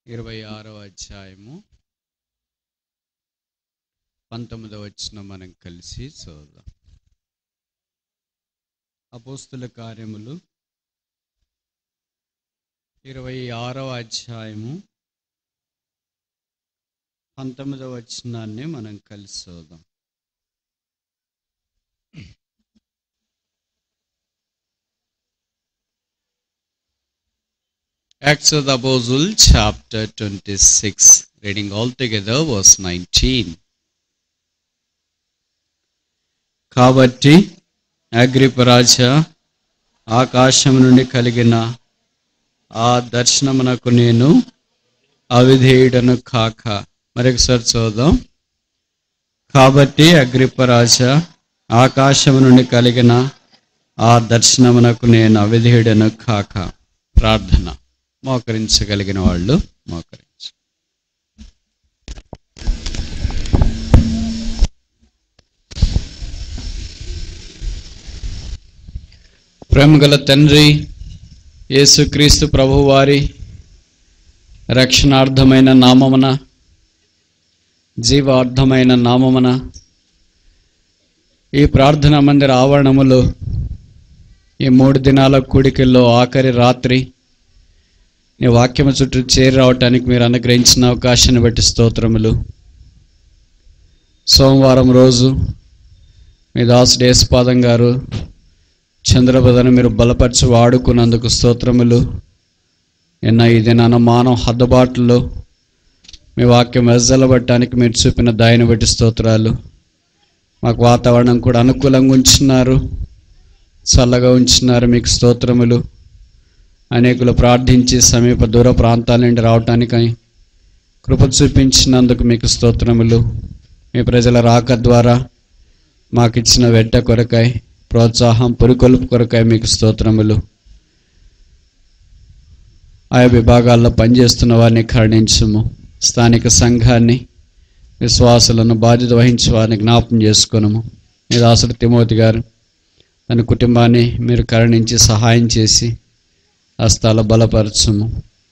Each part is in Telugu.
ఇరవై ఆరో అధ్యాయము పంతొమ్మిదవ వచ్చిన మనం కలిసి చూద్దాం అపోస్తుల కార్యములు ఇరవై ఆరవ అధ్యాయము పంతొమ్మిదవ వచనాన్ని మనం కలిసి చూద్దాం Acts of the Apostle, chapter 26, reading all together, verse 19. కాబట్టి అగ్రిపరాజ ఆకాశం నుండి కలిగిన ఆ దర్శనమునకు నేను అవిధేయుడను కాక మరొకసారి చూద్దాం కాబట్టి అగ్రిపరాజ ఆకాశం నుండి కలిగిన ఆ దర్శనమునకు నేను అవిధేయుడను కాక ప్రార్థన మోకరించగలిగిన వాళ్ళు మోకరించు ప్రేమగల తండ్రి యేసుక్రీస్తు ప్రభువారి రక్షణార్థమైన నామమున జీవార్థమైన నామమున ఈ ప్రార్థనా మందిర ఆవరణములో ఈ మూడు దినాల కూడికల్లో ఆఖరి రాత్రి నీ వాక్యము చుట్టూ చేరి రావటానికి మీరు అనుగ్రహించిన అవకాశాన్ని బట్టి స్తోత్రములు సోమవారం రోజు మీ దాసుడు యేసుపాదం గారు చంద్రపదను మీరు బలపరిచి వాడుకున్నందుకు స్తోత్రములు నిన్న ఈ దినాన మానవ హద్దుబాటులో మీ వాక్యం వెజ్జలబట్టడానికి మీరు చూపిన దాయిని బట్టి స్తోత్రాలు మాకు వాతావరణం కూడా అనుకూలంగా ఉంచున్నారు చల్లగా ఉంచున్నారు మీకు స్తోత్రములు అనేకులు ప్రార్థించి సమీప దూర ప్రాంతాల నుండి రావటానికి కృప చూపించినందుకు మీకు స్తోత్రములు మీ ప్రజల రాక ద్వారా మాకు ఇచ్చిన వెంట కొరకాయ ప్రోత్సాహం పురికొల్పు కొరకాయ మీకు స్తోత్రములు ఆయా విభాగాల్లో పనిచేస్తున్న వారిని కరుణించుము స్థానిక సంఘాన్ని విశ్వాసులను బాధ్యత వహించే వారిని జ్ఞాపం చేసుకునము మీ దాసుడు తిమోతి గారు తన కుటుంబాన్ని మీరు కరుణించి సహాయం చేసి హస్తాల బలపరచుము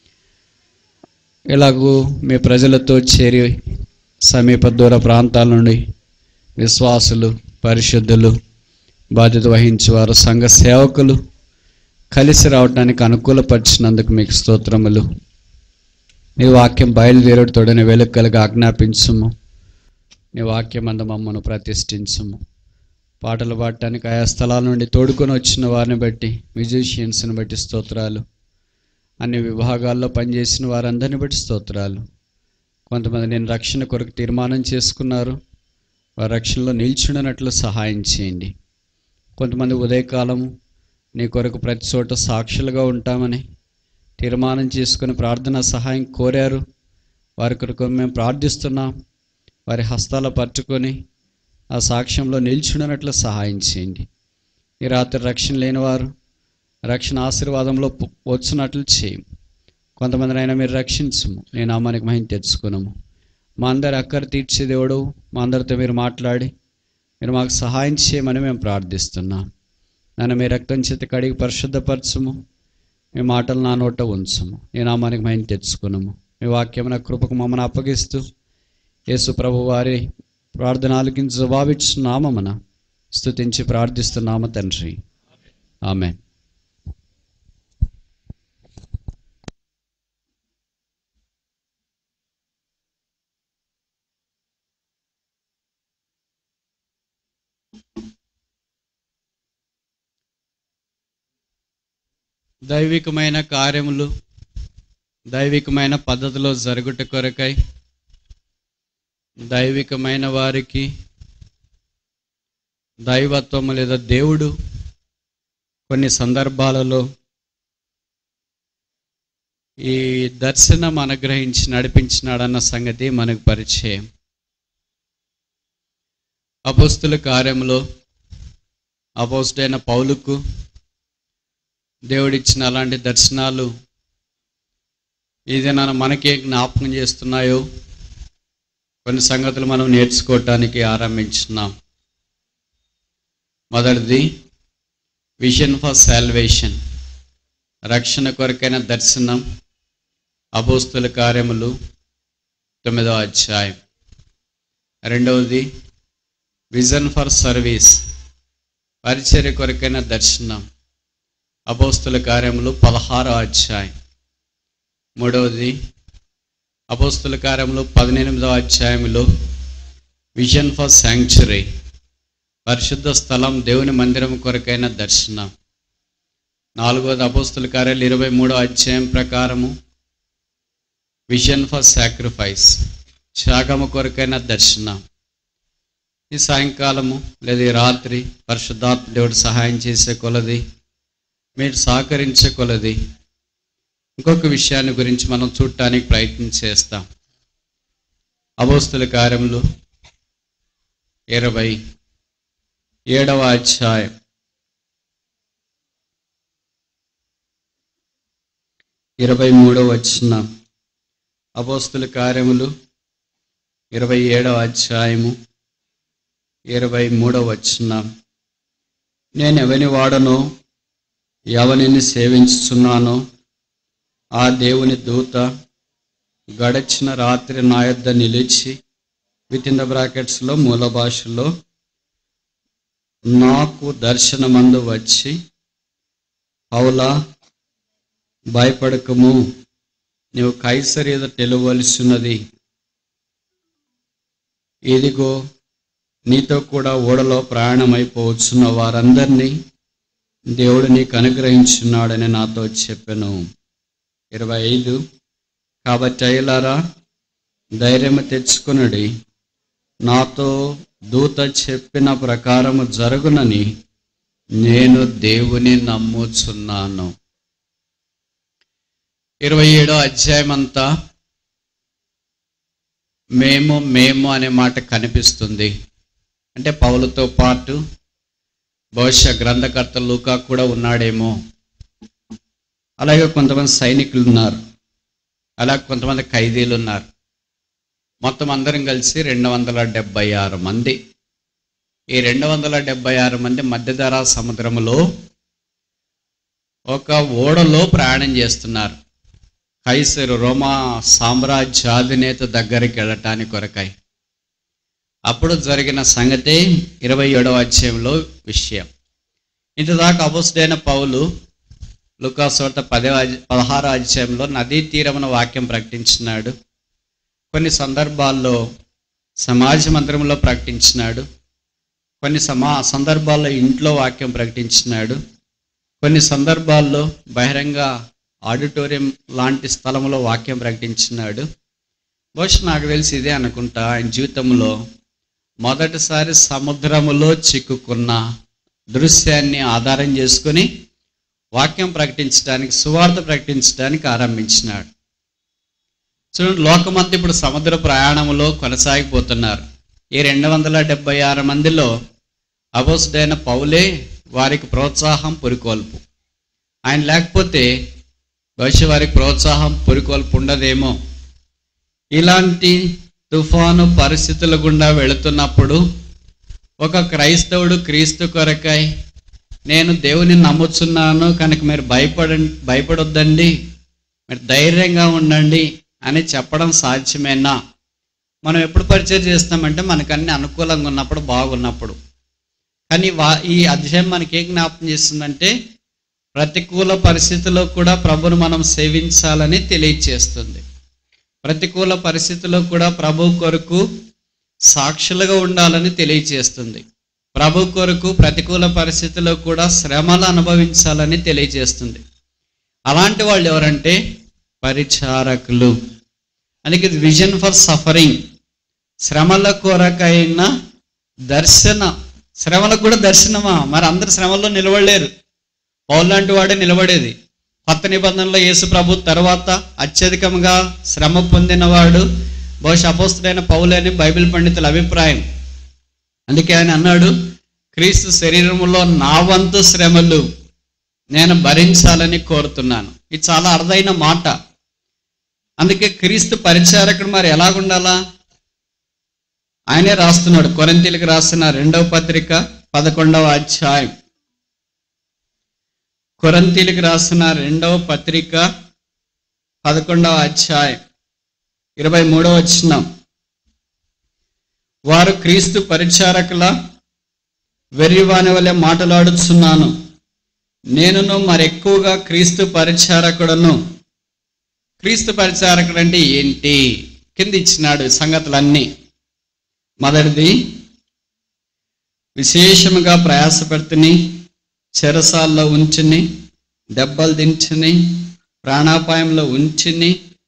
ఇలాగూ మీ ప్రజలతో చేరి సమీప దూర ప్రాంతాల నుండి విశ్వాసులు పరిశుద్ధులు బాధ్యత వహించేవారు సంఘ సేవకులు కలిసి రావడానికి అనుకూలపరిచినందుకు మీకు స్తోత్రములు నీ వాక్యం బయలుదేరుతోడని వెలుక్కలుగా ఆజ్ఞాపించుము నీ వాక్యం అంద మమ్మను ప్రతిష్ఠించుము పాటలు పాడటానికి ఆయా స్థలాల నుండి తోడుకొని వచ్చిన వారిని బట్టి మ్యూజిషియన్స్ని బట్టి స్తోత్రాలు అన్ని విభాగాల్లో పనిచేసిన వారందరిని బట్టి స్తోత్రాలు కొంతమంది నేను రక్షణ కొరకు తీర్మానం చేసుకున్నారు వారి రక్షణలో నిల్చుండనట్లు సహాయం చేయండి కొంతమంది ఉదయకాలము నీ కొరకు ప్రతి చోట సాక్షులుగా ఉంటామని తీర్మానం చేసుకుని ప్రార్థన సహాయం కోరారు వారి కొరకు మేము ప్రార్థిస్తున్నాం వారి హస్తాల పట్టుకొని ఆ సాక్ష్యంలో నిల్చుండనట్లు సహాయం చేయండి ఈ రాత్రి రక్షణ లేనివారు రక్షణ ఆశీర్వాదంలో పు- వచ్చినట్లు చేయం కొంతమందినైనా మీరు రక్షించము నేను అమ్మానికి మహిమ తెచ్చుకున్నాము మా అందరి అక్కర తీర్చే దేవుడు మా అందరితో మీరు మాట్లాడి మీరు మాకు సహాయం చేయమని మేము ప్రార్థిస్తున్నాం నన్ను మీ రక్తం చేతి కడిగి పరిశుద్ధపరచము మీ మాటలు నా నోట ఉంచము నేను అమ్మానికి మహిమ తెచ్చుకున్నాము మీ వాక్యం నా కృపకు మమ్మల్ని అప్పగిస్తూ యేసు ప్రభు వారి ప్రార్థన ఆలకించి జవాబిచ్చున్నామన స్తుతించి ప్రార్థిస్తున్నామ తండ్రి ఆమె దైవికమైన కార్యములు దైవికమైన పద్ధతిలో జరుగుట కొరకై దైవికమైన వారికి దైవత్వము లేదా దేవుడు కొన్ని సందర్భాలలో ఈ దర్శనం అనుగ్రహించి నడిపించినాడన్న సంగతి మనకు పరిచయం అపోస్తుల కార్యంలో అపోస్తుడైన పౌలుకు దేవుడిచ్చిన అలాంటి దర్శనాలు ఏదైనా మనకే జ్ఞాపకం చేస్తున్నాయో కొన్ని సంగతులు మనం నేర్చుకోవటానికి ఆరంభించున్నాం మొదటిది విజన్ ఫర్ సాల్వేషన్ రక్షణ కొరకైన దర్శనం అపోస్తుల కార్యములు తొమ్మిదవ అధ్యాయం రెండవది విజన్ ఫర్ సర్వీస్ పరిచర్య కొరకైన దర్శనం అపోస్తుల కార్యములు పదహారో అధ్యాయం మూడవది అపోస్తుల కార్యములు పదినెనిమిదవ అధ్యాయంలో విజన్ ఫర్ శాంక్చురీ పరిశుద్ధ స్థలం దేవుని మందిరం కొరకైన దర్శనం నాలుగవది అపోస్తుల కార్యాలు ఇరవై మూడో అధ్యాయం ప్రకారము విజన్ ఫర్ సాక్రిఫైస్ త్యాగము కొరకైన దర్శనం ఈ సాయంకాలము లేదా ఈ రాత్రి పరిశుద్ధాత్మ దేవుడు సహాయం చేసే కొలది మీరు సహకరించే కొలది ఇంకొక విషయాన్ని గురించి మనం చూడటానికి ప్రయత్నం చేస్తాం అపోస్తుల కార్యములు ఇరవై ఏడవ అధ్యాయం ఇరవై మూడవ వచ్చిన అపోస్తుల కార్యములు ఇరవై ఏడవ అధ్యాయము ఇరవై మూడవ వచ్చిన నేను ఎవని వాడనో ఎవరిని సేవించుచున్నానో ఆ దేవుని దూత గడచిన రాత్రి నా యొద్ద నిలిచి విత్ ఇన్ ద బ్రాకెట్స్లో మూల భాషలో నాకు దర్శనమందు వచ్చి పౌలా భయపడకము నీవు కైసరి ఎదుట నిలవలసినది ఇదిగో నీతో కూడా ఓడలో ప్రయాణమైపోవచ్చున్న వారందరినీ దేవుడు నీకు అనుగ్రహించున్నాడని నాతో చెప్పాను ఇరవై ఐదు కాబట్టి అయ్యలారా ధైర్యం తెచ్చుకునడి నాతో దూత చెప్పిన ప్రకారము జరుగునని నేను దేవుని నమ్ముచున్నాను ఇరవై ఏడో అధ్యాయం అంతా మేము మేము అనే మాట కనిపిస్తుంది అంటే పౌలతో పాటు బహుశా గ్రంథకర్త లూకా కూడా ఉన్నాడేమో అలాగే కొంతమంది సైనికులు ఉన్నారు అలాగే కొంతమంది ఖైదీలు ఉన్నారు మొత్తం అందరం కలిసి రెండు వందల డెబ్బై ఆరు మంది ఈ రెండు వందల డెబ్బై ఆరు మంది మధ్యధరా సముద్రములో ఒక ఓడలో ప్రయాణం చేస్తున్నారు కైసరు రోమా సామ్రాజ్యాధినేత దగ్గరికి వెళ్ళటానికి కొరకాయి అప్పుడు జరిగిన సంగతే ఇరవై ఏడవ అధ్యాయంలో విషయం ఇంతదాకా అబుస్తుడైన పౌలు లుకాసోట పదవ పదహారో అధ్యాయంలో నదీ తీరమున వాక్యం ప్రకటించినాడు కొన్ని సందర్భాల్లో సమాజ మందిరంలో ప్రకటించినాడు కొన్ని సమా సందర్భాల్లో ఇంట్లో వాక్యం ప్రకటించినాడు కొన్ని సందర్భాల్లో బహిరంగ ఆడిటోరియం లాంటి స్థలంలో వాక్యం ప్రకటించినాడు బహుశా నాకు తెలిసి ఇదే అనుకుంటా ఆయన జీవితంలో మొదటిసారి సముద్రములో చిక్కుకున్న దృశ్యాన్ని ఆధారం చేసుకొని వాక్యం ప్రకటించడానికి సువార్త ప్రకటించడానికి ఆరంభించినాడు చూడండి లోకమంతా ఇప్పుడు సముద్ర ప్రయాణంలో కొనసాగిపోతున్నారు ఈ రెండు వందల డెబ్బై ఆరు మందిలో అబోసుడైన పౌలే వారికి ప్రోత్సాహం పురికొల్పు ఆయన లేకపోతే బహుశా వారికి ప్రోత్సాహం పురికొల్పు ఉండదేమో ఇలాంటి తుఫాను పరిస్థితుల గుండా వెళుతున్నప్పుడు ఒక క్రైస్తవుడు క్రీస్తు కొరకై నేను దేవుని నమ్ముచున్నాను కనుక మీరు భయపడ భయపడొద్దండి మీరు ధైర్యంగా ఉండండి అని చెప్పడం సాధ్యమేనా మనం ఎప్పుడు పరిచయం చేస్తామంటే మనకు అన్ని అనుకూలంగా ఉన్నప్పుడు బాగున్నప్పుడు కానీ వా ఈ అధ్యాయం మనకి ఏం జ్ఞాపకం చేస్తుందంటే ప్రతికూల పరిస్థితుల్లో కూడా ప్రభును మనం సేవించాలని తెలియచేస్తుంది ప్రతికూల పరిస్థితుల్లో కూడా ప్రభు కొరకు సాక్షులుగా ఉండాలని తెలియచేస్తుంది ప్రభు కొరకు ప్రతికూల పరిస్థితుల్లో కూడా శ్రమలు అనుభవించాలని తెలియజేస్తుంది అలాంటి వాళ్ళు ఎవరంటే పరిచారకులు అందుకే విజన్ ఫర్ సఫరింగ్ శ్రమల కొరకైన దర్శన శ్రమలకు కూడా దర్శనమా మరి అందరు శ్రమల్లో నిలబడలేరు పౌలు లాంటి వాడే నిలబడేది కొత్త నిబంధనలో యేసు ప్రభు తర్వాత అత్యధికంగా శ్రమ పొందినవాడు బహుశా అపోస్తుడైన పౌలు అని బైబిల్ పండితుల అభిప్రాయం అందుకే ఆయన అన్నాడు క్రీస్తు శరీరములో నా వంతు శ్రమలు నేను భరించాలని కోరుతున్నాను ఇది చాలా అరుదైన మాట అందుకే క్రీస్తు పరిచారకుడు మరి ఎలాగుండాలా ఆయనే రాస్తున్నాడు కొరంతీలకు రాసిన రెండవ పత్రిక పదకొండవ అధ్యాయం కొరంతీలకు రాసిన రెండవ పత్రిక పదకొండవ అధ్యాయం ఇరవై మూడవ వచ్చిన వారు క్రీస్తు పరిచారకుల వెర్రివాని వలె మాట్లాడుచున్నాను నేనును మరెక్కువగా క్రీస్తు పరిచారకుడను క్రీస్తు పరిచారకుడు అంటే ఏంటి కింద ఇచ్చినాడు సంగతులన్నీ మొదటిది విశేషముగా ప్రయాసపడుతుని చెరసాల్లో ఉంచుని దెబ్బలు దించుని ప్రాణాపాయంలో ఉంచుని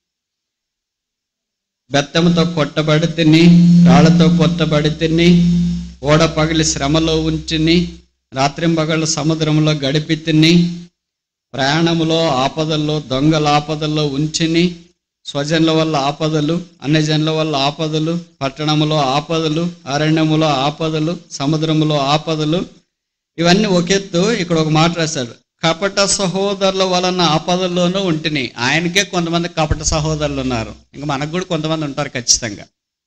బెత్తముతో కొట్టబడి తిని రాళ్లతో కొట్టబడి తిని ఓడ పగిలి శ్రమలో ఉంచుని రాత్రింబగళ్ళు సముద్రంలో గడిపి తిని ప్రయాణములో ఆపదల్లో దొంగల ఆపదల్లో ఉంచిని స్వజనుల వల్ల ఆపదలు అన్యజనుల వల్ల ఆపదలు పట్టణములో ఆపదలు అరణ్యములో ఆపదలు సముద్రములో ఆపదలు ఇవన్నీ ఒకెత్తు ఇక్కడ ఒక మాట రాశాడు కపట సహోదరుల వలన ఆపదల్లోనూ ఉంటుని ఆయనకే కొంతమంది కపట సహోదరులు ఉన్నారు ఇంకా మనకు కూడా కొంతమంది ఉంటారు ఖచ్చితంగా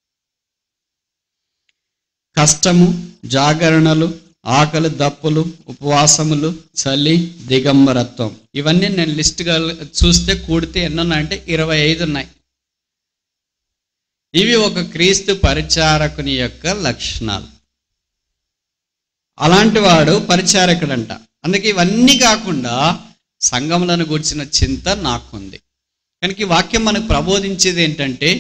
కష్టము జాగరణలు ఆకలి దప్పులు ఉపవాసములు చలి దిగంబరత్వం ఇవన్నీ నేను లిస్ట్గా చూస్తే కూడితే ఎన్ని ఉన్నాయంటే ఇరవై ఐదు ఉన్నాయి ఇవి ఒక క్రీస్తు పరిచారకుని యొక్క లక్షణాలు అలాంటి వాడు పరిచారకుడంట అందుకే ఇవన్నీ కాకుండా సంఘములను గుర్చిన చింత నాకుంది కనుక ఈ వాక్యం మనకు ప్రబోధించేది ఏంటంటే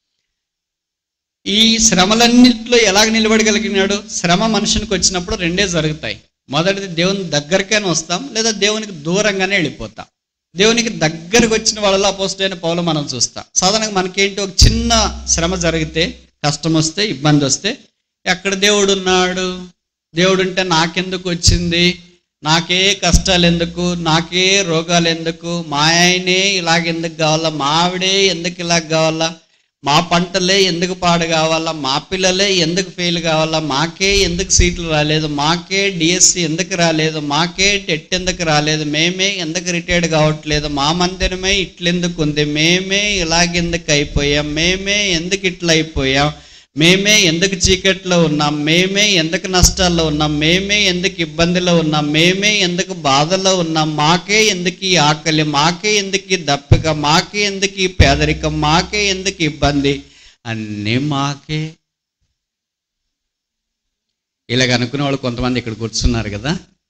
ఈ శ్రమలన్నింటిలో ఎలాగ నిలబడగలిగినాడు శ్రమ మనుషునికి వచ్చినప్పుడు రెండే జరుగుతాయి మొదటిది దేవుని దగ్గరికైనా వస్తాం లేదా దేవునికి దూరంగానే వెళ్ళిపోతాం దేవునికి దగ్గరకు వచ్చిన వాళ్ళలో అపోజిట్ పౌలు మనం చూస్తాం సాధారణంగా మనకేంటి ఒక చిన్న శ్రమ జరిగితే కష్టం వస్తే ఇబ్బంది వస్తే ఎక్కడ దేవుడు ఉన్నాడు దేవుడు ఉంటే నాకెందుకు వచ్చింది నాకే కష్టాలు ఎందుకు నాకే రోగాలు ఎందుకు మా ఆయనే ఇలాగెందుకు కావాలా మా ఆవిడే ఎందుకు ఇలాగ కావాలా మా పంటలే ఎందుకు పాడు కావాలా మా పిల్లలే ఎందుకు ఫెయిల్ కావాలా మాకే ఎందుకు సీట్లు రాలేదు మాకే డిఎస్సి ఎందుకు రాలేదు మాకే టెట్ ఎందుకు రాలేదు మేమే ఎందుకు రిటైర్డ్ కావట్లేదు మా మందిరమే ఇట్లెందుకు ఉంది మేమే ఇలాగెందుకు అయిపోయాం మేమే ఎందుకు ఇట్లా అయిపోయాం మేమే ఎందుకు చీకట్లో ఉన్నాం మేమే ఎందుకు నష్టాల్లో ఉన్నాం మేమే ఎందుకు ఇబ్బందిలో ఉన్నాం మేమే ఎందుకు బాధలో ఉన్నాం మాకే ఎందుకు ఈ ఆకలి మాకే ఎందుకు ఈ దప్పిక మాకే ఎందుకు ఈ పేదరికం మాకే ఎందుకు ఇబ్బంది అన్నీ మాకే ఇలాగ అనుకునే వాళ్ళు కొంతమంది ఇక్కడ కూర్చున్నారు కదా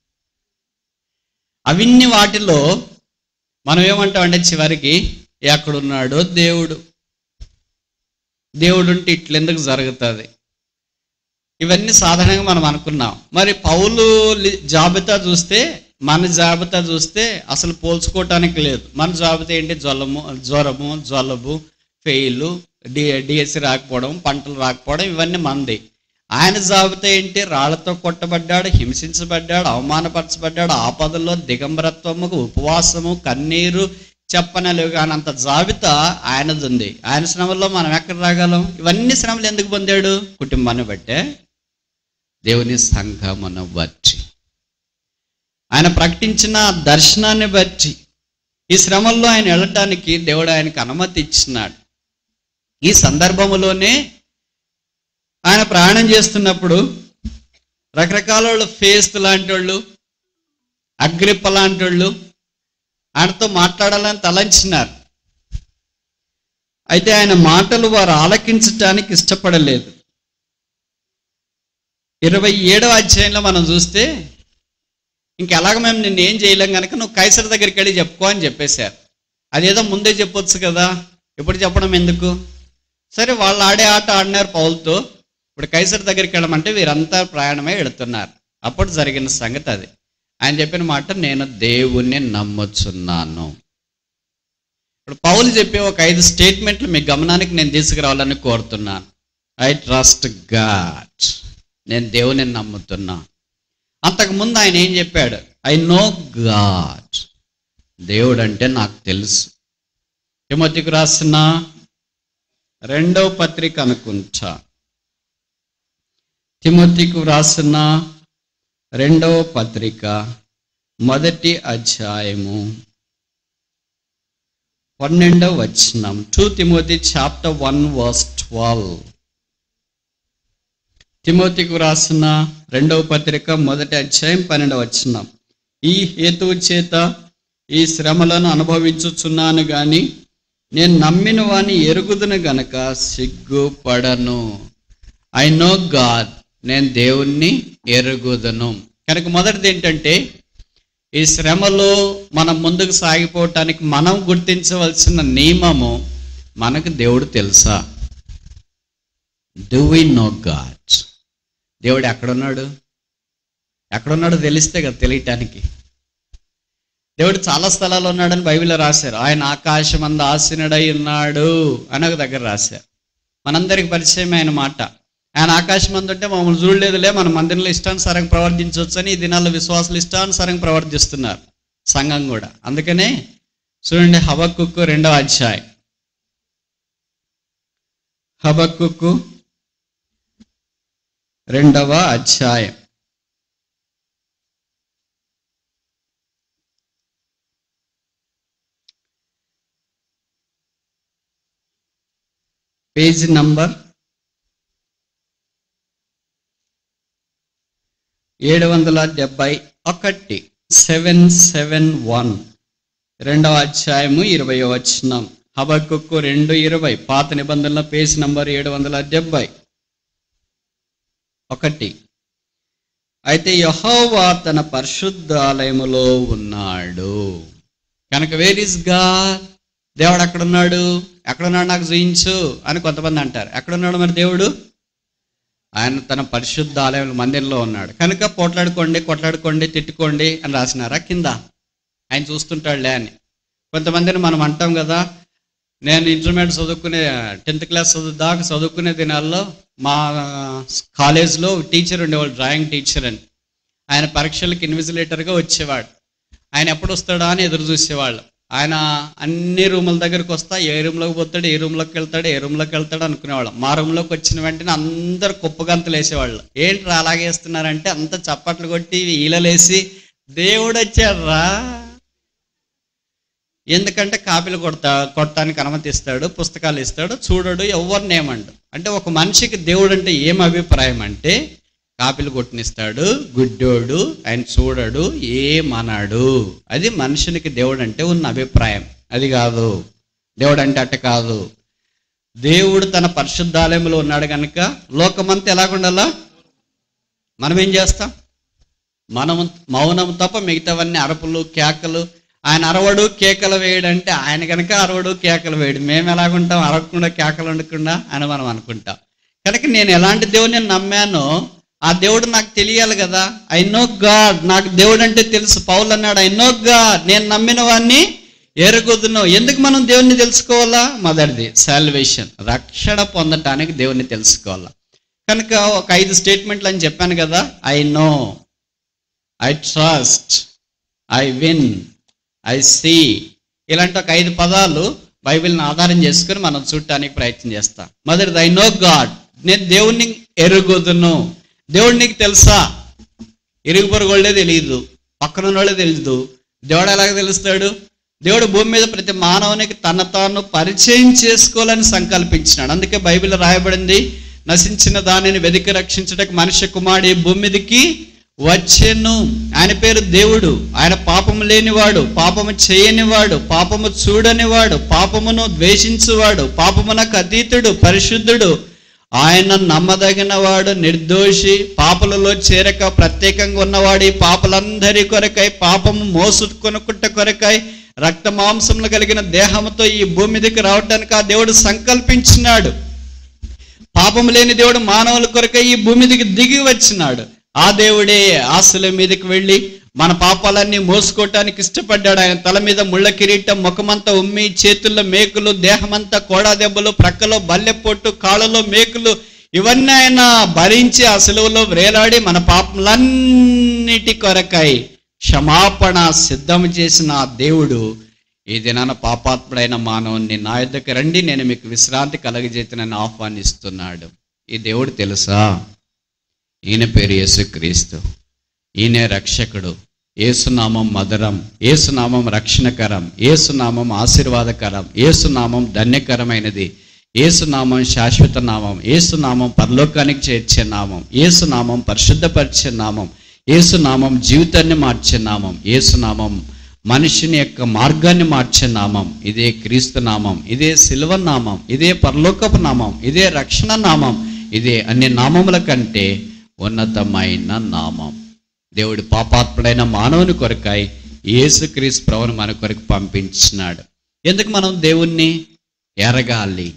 అవన్నీ వాటిలో మనం ఏమంటామంటే చివరికి ఎక్కడున్నాడో దేవుడు దేవుడు ఉంటే ఇట్లెందుకు జరుగుతుంది ఇవన్నీ సాధారణంగా మనం అనుకున్నాం మరి పౌలు లి- జాబితా చూస్తే మన జాబితా చూస్తే అసలు పోల్చుకోవటానికి లేదు మన జాబితా ఏంటి జ్వలము జ్వరము జలుబు ఫెయిల్ డి డిఎస్సి రాకపోవడం పంటలు రాకపోవడం ఇవన్నీ మంది ఆయన జాబితా ఏంటి రాళ్లతో కొట్టబడ్డాడు హింసించబడ్డాడు అవమానపరచబడ్డాడు ఆపదల్లో దిగంబరత్వము ఉపవాసము కన్నీరు చెప్పనలేవు కానంత జాబితా ఆయనది ఉంది ఆయన శ్రమల్లో మనం ఎక్కడ రాగలం ఇవన్నీ శ్రమలు ఎందుకు పొందాడు కుటుంబాన్ని బట్టే దేవుని సంఘమును బట్టి ఆయన ప్రకటించిన దర్శనాన్ని బట్టి ఈ శ్రమల్లో ఆయన వెళ్ళటానికి దేవుడు ఆయనకు అనుమతి ఇచ్చినాడు ఈ సందర్భములోనే ఆయన ప్రయాణం చేస్తున్నప్పుడు రకరకాల వాళ్ళు ఫేస్ లాంటి వాళ్ళు అగ్రిప్ప లాంటి వాళ్ళు ఆయనతో మాట్లాడాలని తలంచినారు అయితే ఆయన మాటలు వారు ఆలకించటానికి ఇష్టపడలేదు ఇరవై ఏడవ అధ్యాయంలో మనం చూస్తే ఇంకెలాగ మేము నిన్ను ఏం చేయలేం కనుక నువ్వు కైసర్ దగ్గరికి వెళ్ళి చెప్పుకో అని చెప్పేశారు అదేదో ముందే చెప్పొచ్చు కదా ఇప్పుడు చెప్పడం ఎందుకు సరే వాళ్ళు ఆడే ఆట ఆడినారు పౌలతో ఇప్పుడు కైసర్ దగ్గరికి వెళ్ళమంటే వీరంతా ప్రయాణమే వెళుతున్నారు అప్పుడు జరిగిన సంగతి అది ఆయన చెప్పిన మాట నేను దేవుణ్ణి నమ్ముచున్నాను ఇప్పుడు పౌలు చెప్పే ఒక ఐదు స్టేట్మెంట్లు మీ గమనానికి నేను తీసుకురావాలని కోరుతున్నాను ఐ ట్రస్ట్ గాడ్ నేను దేవుని నమ్ముతున్నా అంతకుముందు ఆయన ఏం చెప్పాడు ఐ నో గాడ్ దేవుడు అంటే నాకు తెలుసు తిమోతికి రాసిన రెండవ పత్రిక అనుకుంటా తిమోతికి రాసిన రెండవ పత్రిక మొదటి అధ్యాయము పన్నెండవ వచనం two Timothy chapter one verse twelve తిమోతికి రాసిన రెండవ పత్రిక మొదటి అధ్యాయం పన్నెండవ వచనం ఈ హేతువు చేత ఈ శ్రమలను అనుభవించుచున్నాను గాని నేను నమ్మిన వాని ఎరుగుదును గనక సిగ్గుపడను ఐ నో గాడ్ నేను దేవుణ్ణి ఎరుగుదను కనుక మొదటిది ఏంటంటే ఈ శ్రమలో మనం ముందుకు సాగిపోవటానికి మనం గుర్తించవలసిన నియమము మనకు దేవుడు తెలుసా డూ వి నో గాడ్ దేవుడు ఎక్కడున్నాడు ఎక్కడున్నాడో తెలిస్తే కదా తెలియటానికి దేవుడు చాలా స్థలాల్లో ఉన్నాడని బైబిల్లో రాశారు ఆయన ఆకాశం అంద ఆసీనుడై ఉన్నాడు అని ఒక దగ్గర రాశారు మనందరికి పరిచయం ఆయన మాట ఆయన ఆకాశం అందు ఉంటే మమ్మల్ని చూడలేదులే మన మందిరంలో ఇష్టానుసారంగా ప్రవర్తించవచ్చు అని ఈ దినాల్లో విశ్వాసులు ఇష్టానుసారంగా ప్రవర్తిస్తున్నారు సంఘం కూడా అందుకనే చూడండి హబక్కుక్కు రెండవ అధ్యాయం హబక్కుక్కు రెండవ అధ్యాయం పేజ్ నంబర్ ఏడు వందల డెబ్బై ఒకటి సెవెన్ సెవెన్ వన్ రెండవ అధ్యాయము ఇరవై వచనం హబక్కుక్కు రెండు ఇరవై పాత నిబంధనల పేజ్ నంబర్ ఏడు వందల డెబ్బై ఒకటి అయితే యహోవా తన పరిశుద్ధాలయములో ఉన్నాడు కనుక వేర్ ఇస్ గాడ్ దేవుడు ఎక్కడున్నాడు ఎక్కడున్నాడు నాకు చూయించు అని కొంతమంది అంటారు ఎక్కడున్నాడు మరి దేవుడు ఆయన తన పరిశుద్ధ ఆలయం మందిరంలో ఉన్నాడు కనుక పోట్లాడుకోండి కొట్లాడుకోండి తిట్టుకోండి అని రాసినారా కింద ఆయన చూస్తుంటాడులే అని కొంతమందిని మనం అంటాం కదా నేను ఇంటర్మీడియట్ చదువుకునే టెన్త్ క్లాస్ చదువు దాకా చదువుకునే దినాల్లో మా కాలేజ్లో టీచర్ ఉండేవాళ్ళు డ్రాయింగ్ టీచర్ అని ఆయన పరీక్షలకు ఇన్విజిలేటర్గా వచ్చేవాడు ఆయన ఎప్పుడు వస్తాడా అని ఎదురు చూసేవాళ్ళు ఆయన అన్ని రూముల దగ్గరికి వస్తా ఏ రూమ్లోకి పోతాడు ఏ రూమ్లోకి వెళ్తాడు ఏ రూమ్లోకి వెళ్తాడు అనుకునేవాళ్ళం మా రూమ్లోకి వచ్చిన వెంటనే అందరు కుప్పగంతలు వేసేవాళ్ళు ఏంటి అలాగే వేస్తున్నారంటే అంత చప్పట్లు కొట్టి ఈలలేసి దేవుడు వచ్చారా ఎందుకంటే కాపీలు కొడతా కొట్టడానికి అనుమతి ఇస్తాడు పుస్తకాలు ఇస్తాడు చూడడు ఎవరిని ఏమండు అంటే ఒక మనిషికి దేవుడు అంటే ఏం అభిప్రాయం అంటే కాపీలు కొట్టనిస్తాడు గుడ్డోడు ఆయన చూడడు ఏమన్నాడు అది మనుషునికి దేవుడు అంటే ఉన్న అభిప్రాయం అది కాదు దేవుడు అంటే అట్ట కాదు దేవుడు తన పరిశుద్ధాలయంలో ఉన్నాడు కనుక లోకమంతా ఎలాగుండాలా మనం ఏం చేస్తాం మనం మౌనం తప్ప మిగతావన్నీ అరపులు కేకలు ఆయన అరవడు కేకలు వేయడంటే ఆయన కనుక అరవడు కేకలు వేయడు మేము ఎలాగుంటాం అరవకుండా కేకలు వండకుండా అని మనం అనుకుంటాం కనుక నేను ఎలాంటి దేవుని నమ్మానో ఆ దేవుడు నాకు తెలియాలి కదా ఐ నో గాడ్ నాకు దేవుడు అంటే తెలుసు పౌలు అన్నాడు ఐ నో గాడ్ నేను నమ్మిన వాడిని ఎరుగుదును ఎందుకు మనం దేవుణ్ణి తెలుసుకోవాలా మొదటిది సాల్వేషన్ రక్షణ పొందటానికి దేవుణ్ణి తెలుసుకోవాలా కనుక ఒక ఐదు స్టేట్మెంట్లు అని చెప్పాను కదా I know I trust I win I see ఇలాంటి ఒక ఐదు పదాలు బైబిల్ని ఆధారం చేసుకుని మనం చూడటానికి ప్రయత్నం చేస్తాం మొదటిది ఐ నో గాడ్ నేను దేవుణ్ణి ఎరుగుదును దేవుడు నీకు తెలుసా ఇరుగు పొరుగు వాళ్ళే తెలియదు పక్కన వాళ్ళే తెలియదు దేవుడు ఎలాగ తెలుస్తాడు దేవుడు భూమి మీద ప్రతి మానవునికి తన తాను పరిచయం చేసుకోవాలని సంకల్పించినాడు అందుకే బైబిల్ రాయబడింది నశించిన దానిని వెతికి రక్షించడానికి మనిషి కుమారుడు ఈ భూమి మీదకి వచ్చెను ఆయన పేరు దేవుడు ఆయన పాపము లేనివాడు పాపము చేయనివాడు పాపము చూడనివాడు పాపమును ద్వేషించువాడు పాపమునకు అతీతుడు పరిశుద్ధుడు ఆయన నమ్మదగిన వాడు నిర్దోషి పాపలలో చేరక ప్రత్యేకంగా ఉన్నవాడు ఈ పాపలందరి కొరకై పాపము మోసుకొనుకుంట కొరకై రక్త మాంసములు కలిగిన దేహంతో ఈ భూమి మీదకి రావటానికి ఆ దేవుడు సంకల్పించినాడు పాపం లేని దేవుడు మానవుల కొరకై ఈ భూమి మీదకి దిగి వచ్చినాడు ఆ దేవుడే ఆశల మీదకి వెళ్ళి మన పాపాలన్నీ మోసుకోవటానికి ఇష్టపడ్డాడు ఆయన తల మీద ముళ్ళ కిరీటం ముఖమంతా ఉమ్మి చేతుల్లో మేకులు దేహమంతా కోడా దెబ్బలు ప్రక్కలో బల్లెపొట్టు కాళ్ళలో మేకులు ఇవన్నీ ఆయన భరించి ఆ సెలవులో వ్రేలాడి మన పాపములన్నిటి కొరకై క్షమాపణ సిద్ధం చేసిన ఆ దేవుడు ఈ దినాన పాపాత్ముడైన మానవుని నా యొద్దకు రండి నేను మీకు విశ్రాంతి కలగజేతనని ఆహ్వానిస్తున్నాడు ఈ దేవుడు తెలుసా ఈయన పేరు యేసుక్రీస్తు ఈయనే రక్షకుడు ఏసునామం మధురం ఏసునామం రక్షణకరం ఏసునామం ఆశీర్వాదకరం ఏసునామం ధన్యకరమైనది ఏసునామం శాశ్వత నామం ఏసునామం పరలోకానికి చేర్చే నామం ఏసునామం పరిశుద్ధపరిచే నామం ఏసునామం జీవితాన్ని మార్చే నామం ఏసునామం మనిషిని యొక్క మార్గాన్ని మార్చే నామం ఇదే క్రీస్తు నామం ఇదే సిల్వ నామం ఇదే పరలోకపు నామం ఇదే రక్షణ నామం ఇదే అన్ని నామముల కంటే ఉన్నతమైన నామం దేవుడు పాపాత్ముడైన మానవుని కొరకాయి యేసుక్రీస్తు ప్రభుని మన కొరకు పంపించినాడు ఎందుకు మనం దేవుణ్ణి ఎరగాలి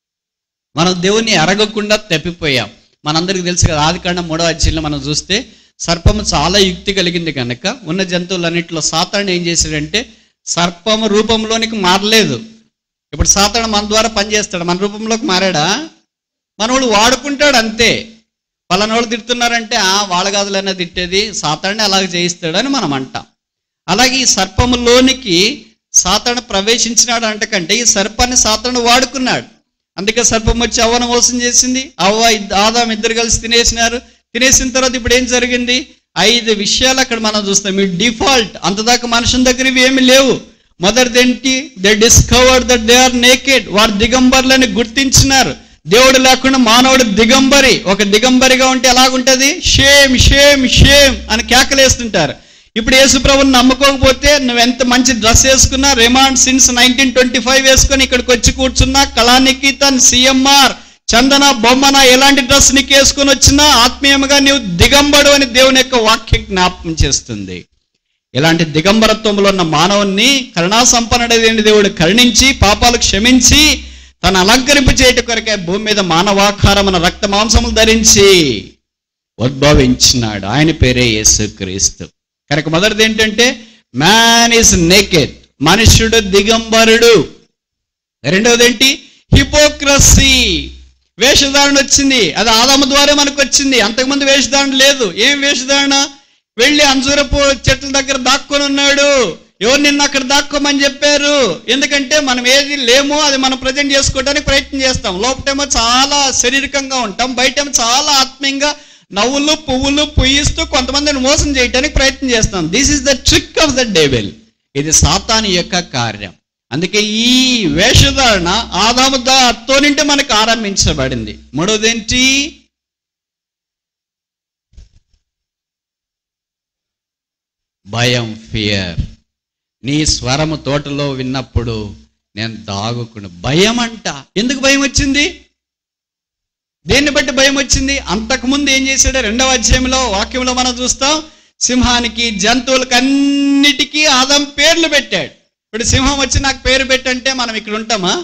మనం దేవుణ్ణి ఎరగకుండా తప్పిపోయాం మనందరికీ తెలుసు కదా ఆది కాండం మూడో అధ్యాయంలో మనం చూస్తే సర్పము చాలా యుక్తి కలిగింది కనుక ఉన్న జంతువులన్నింటిలో సాతాను ఏం చేశాడంటే సర్పము రూపంలోనికి మారలేదు ఇప్పుడు సాతాను మన ద్వారా పనిచేస్తాడు మన రూపంలోకి మారాడా మనోడు వాడుకుంటాడు అంతే పలానోళ్ళు తిడుతున్నారంటే ఆ వాళ్ళ గదులైనా తిట్టేది సాతాన్ని అలాగ చేయిస్తాడని మనం అంటాం అలాగే ఈ సర్పములోనికి సాతాను ప్రవేశించినాడు అంటకంటే ఈ సర్పాన్ని సాతాను వాడుకున్నాడు అందుకే సర్పం వచ్చి అవ్వను మోసం చేసింది అవ్వ ఇద్- ఆదాం ఇద్దరు కలిసి తినేసినారు తినేసిన తర్వాత ఇప్పుడు ఏం జరిగింది ఐదు విషయాలు అక్కడ మనం చూస్తాం ఈ డిఫాల్ట్ అంతదాకా మనుషుల దగ్గర ఇవి ఏమి లేవు మొదటిదేంటి they discover that they are naked వారు దిగంబర్లని గుర్తించినారు దేవుడు లేకుండా మానవుడు దిగంబరి ఒక దిగంబరిగా ఉంటే ఎలాగుంటది షేమ్ షేమ్ షేమ్ అని కేకలేస్తుంటారు ఇప్పుడు యేసుప్రభుని నమ్ముకోకపోతే నువ్వు ఎంత మంచి డ్రెస్ వేసుకున్నా remand since nineteen twenty five వేసుకొని ఇక్కడికి వచ్చి కూర్చున్నా కళానికి తన్ సిఎంఆర్ చందన బొమ్మన ఎలాంటి డ్రెస్ నీకు వేసుకొని వచ్చినా ఆత్మీయంగా నీవు దిగంబడు అని దేవుని యొక్క వాక్యం జ్ఞాపకం చేస్తుంది ఇలాంటి దిగంబరత్వంలో ఉన్న మానవుణ్ణి కరుణా సంపన్నుడైన దేవుడు కరుణించి పాపాలు క్షమించి తన అలంకరింపు చేయట కొరకే భూమి మీద మానవాకారమైన రక్త మాంసములు ధరించి ఉద్భవించినాడు ఆయన పేరే యేసుక్రీస్తు కనుక మొదటిది ఏంటంటే మ్యాన్ ఇస్ నేకెడ్ మనుష్యుడు దిగంబరుడు రెండవది ఏంటి హిపోక్రసీ వేషధారణ వచ్చింది అది ఆదాము ద్వారా మనకు వచ్చింది అంతకుముందు వేషధారణ లేదు ఏం వేషధారణ వెళ్ళి అంజూరపు చెట్ల దగ్గర దాక్కొని ఉన్నాడు ఎవరు నిన్న అక్కడ దాక్కోమని చెప్పారు ఎందుకంటే మనం ఏది లేమో అది మనం ప్రజెంట్ చేసుకోవడానికి ప్రయత్నం చేస్తాం లోపటేమో చాలా శారీరకంగా ఉంటాం బయటేమో చాలా ఆత్మీయంగా నవ్వులు పువ్వులు పుయ్యిస్తూ కొంతమందిని మోసం చేయడానికి ప్రయత్నం చేస్తాం this is the trick of the devil ఇది సాతాని యొక్క కార్యం అందుకే ఈ వేషధారణ ఆదాము తో నుండి మనకు ఆరంభించబడింది మూడోదేంటి భయం ఫియర్ నీ స్వరము తోటలో విన్నప్పుడు నేను దాగుకుని భయం అంట ఎందుకు భయం వచ్చింది దేన్ని బట్టి భయం వచ్చింది అంతకుముందు ఏం చేశాడు రెండవ అధ్యాయంలో వాక్యంలో మనం చూస్తాం సింహానికి జంతువులకు అన్నిటికీ ఆదాం పేర్లు పెట్టాడు ఇప్పుడు సింహం వచ్చి నాకు పేరు పెట్టంటే మనం ఇక్కడ ఉంటామా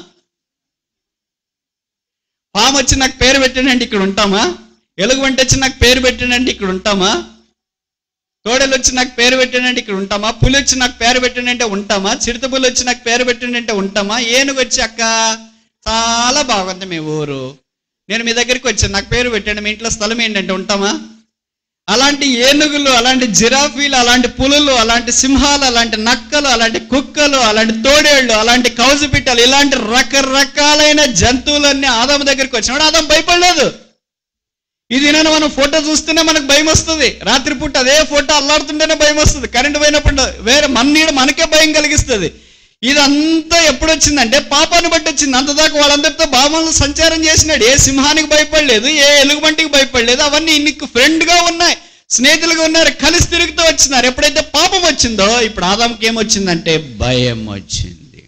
పాము వచ్చి నాకు పేరు పెట్టండి ఇక్కడ ఉంటామా ఎలుగు వంట వచ్చి నాకు పేరు పెట్టండి ఇక్కడ ఉంటామా తోడలు వచ్చి నాకు పేరు పెట్టండి ఇక్కడ ఉంటామా పులి వచ్చి నాకు పేరు పెట్టండి అంటే ఉంటామా చిరుతపులి వచ్చి నాకు పేరు పెట్టండి అంటే ఉంటామా ఏనుగు వచ్చి అక్క చాలా బాగుంది మీ ఊరు నేను మీ దగ్గరికి వచ్చాను నాకు పేరు పెట్టండి మీ ఇంట్లో స్థలం ఏంటంటే ఉంటామా అలాంటి ఏనుగులు అలాంటి జిరాఫీలు అలాంటి పులులు అలాంటి సింహాలు అలాంటి నక్కలు అలాంటి కుక్కలు అలాంటి తోడేళ్ళు అలాంటి కౌజుపిట్టలు ఇలాంటి రకరకాలైన జంతువులన్నీ ఆదాము దగ్గరికి వచ్చినాడు ఆదాం భయపడలేదు ఇది నేను మనం ఫోటో చూస్తేనే మనకు భయం వస్తుంది రాత్రిపూట అదే ఫోటో అల్లాడుతుంటేనే భయం వస్తుంది కరెంట్ పోయినప్పుడు వేరే మన నీడ మనకే భయం కలిగిస్తుంది ఇదంతా ఎప్పుడు వచ్చిందంటే పాపాన్ని బట్టి వచ్చింది అంతదాకా వాళ్ళందరితో భావనలు సంచారం చేసినాడు ఏ సింహానికి భయపడలేదు ఏ ఎలుగుబంటికి భయపడలేదు అవన్నీ నీకు ఫ్రెండ్గా ఉన్నాయి స్నేహితులుగా ఉన్నారు కలిసి తిరుగుతూ వచ్చినారు ఎప్పుడైతే పాపం వచ్చిందో ఇప్పుడు ఆదాంకి ఏమొచ్చిందంటే భయం వచ్చింది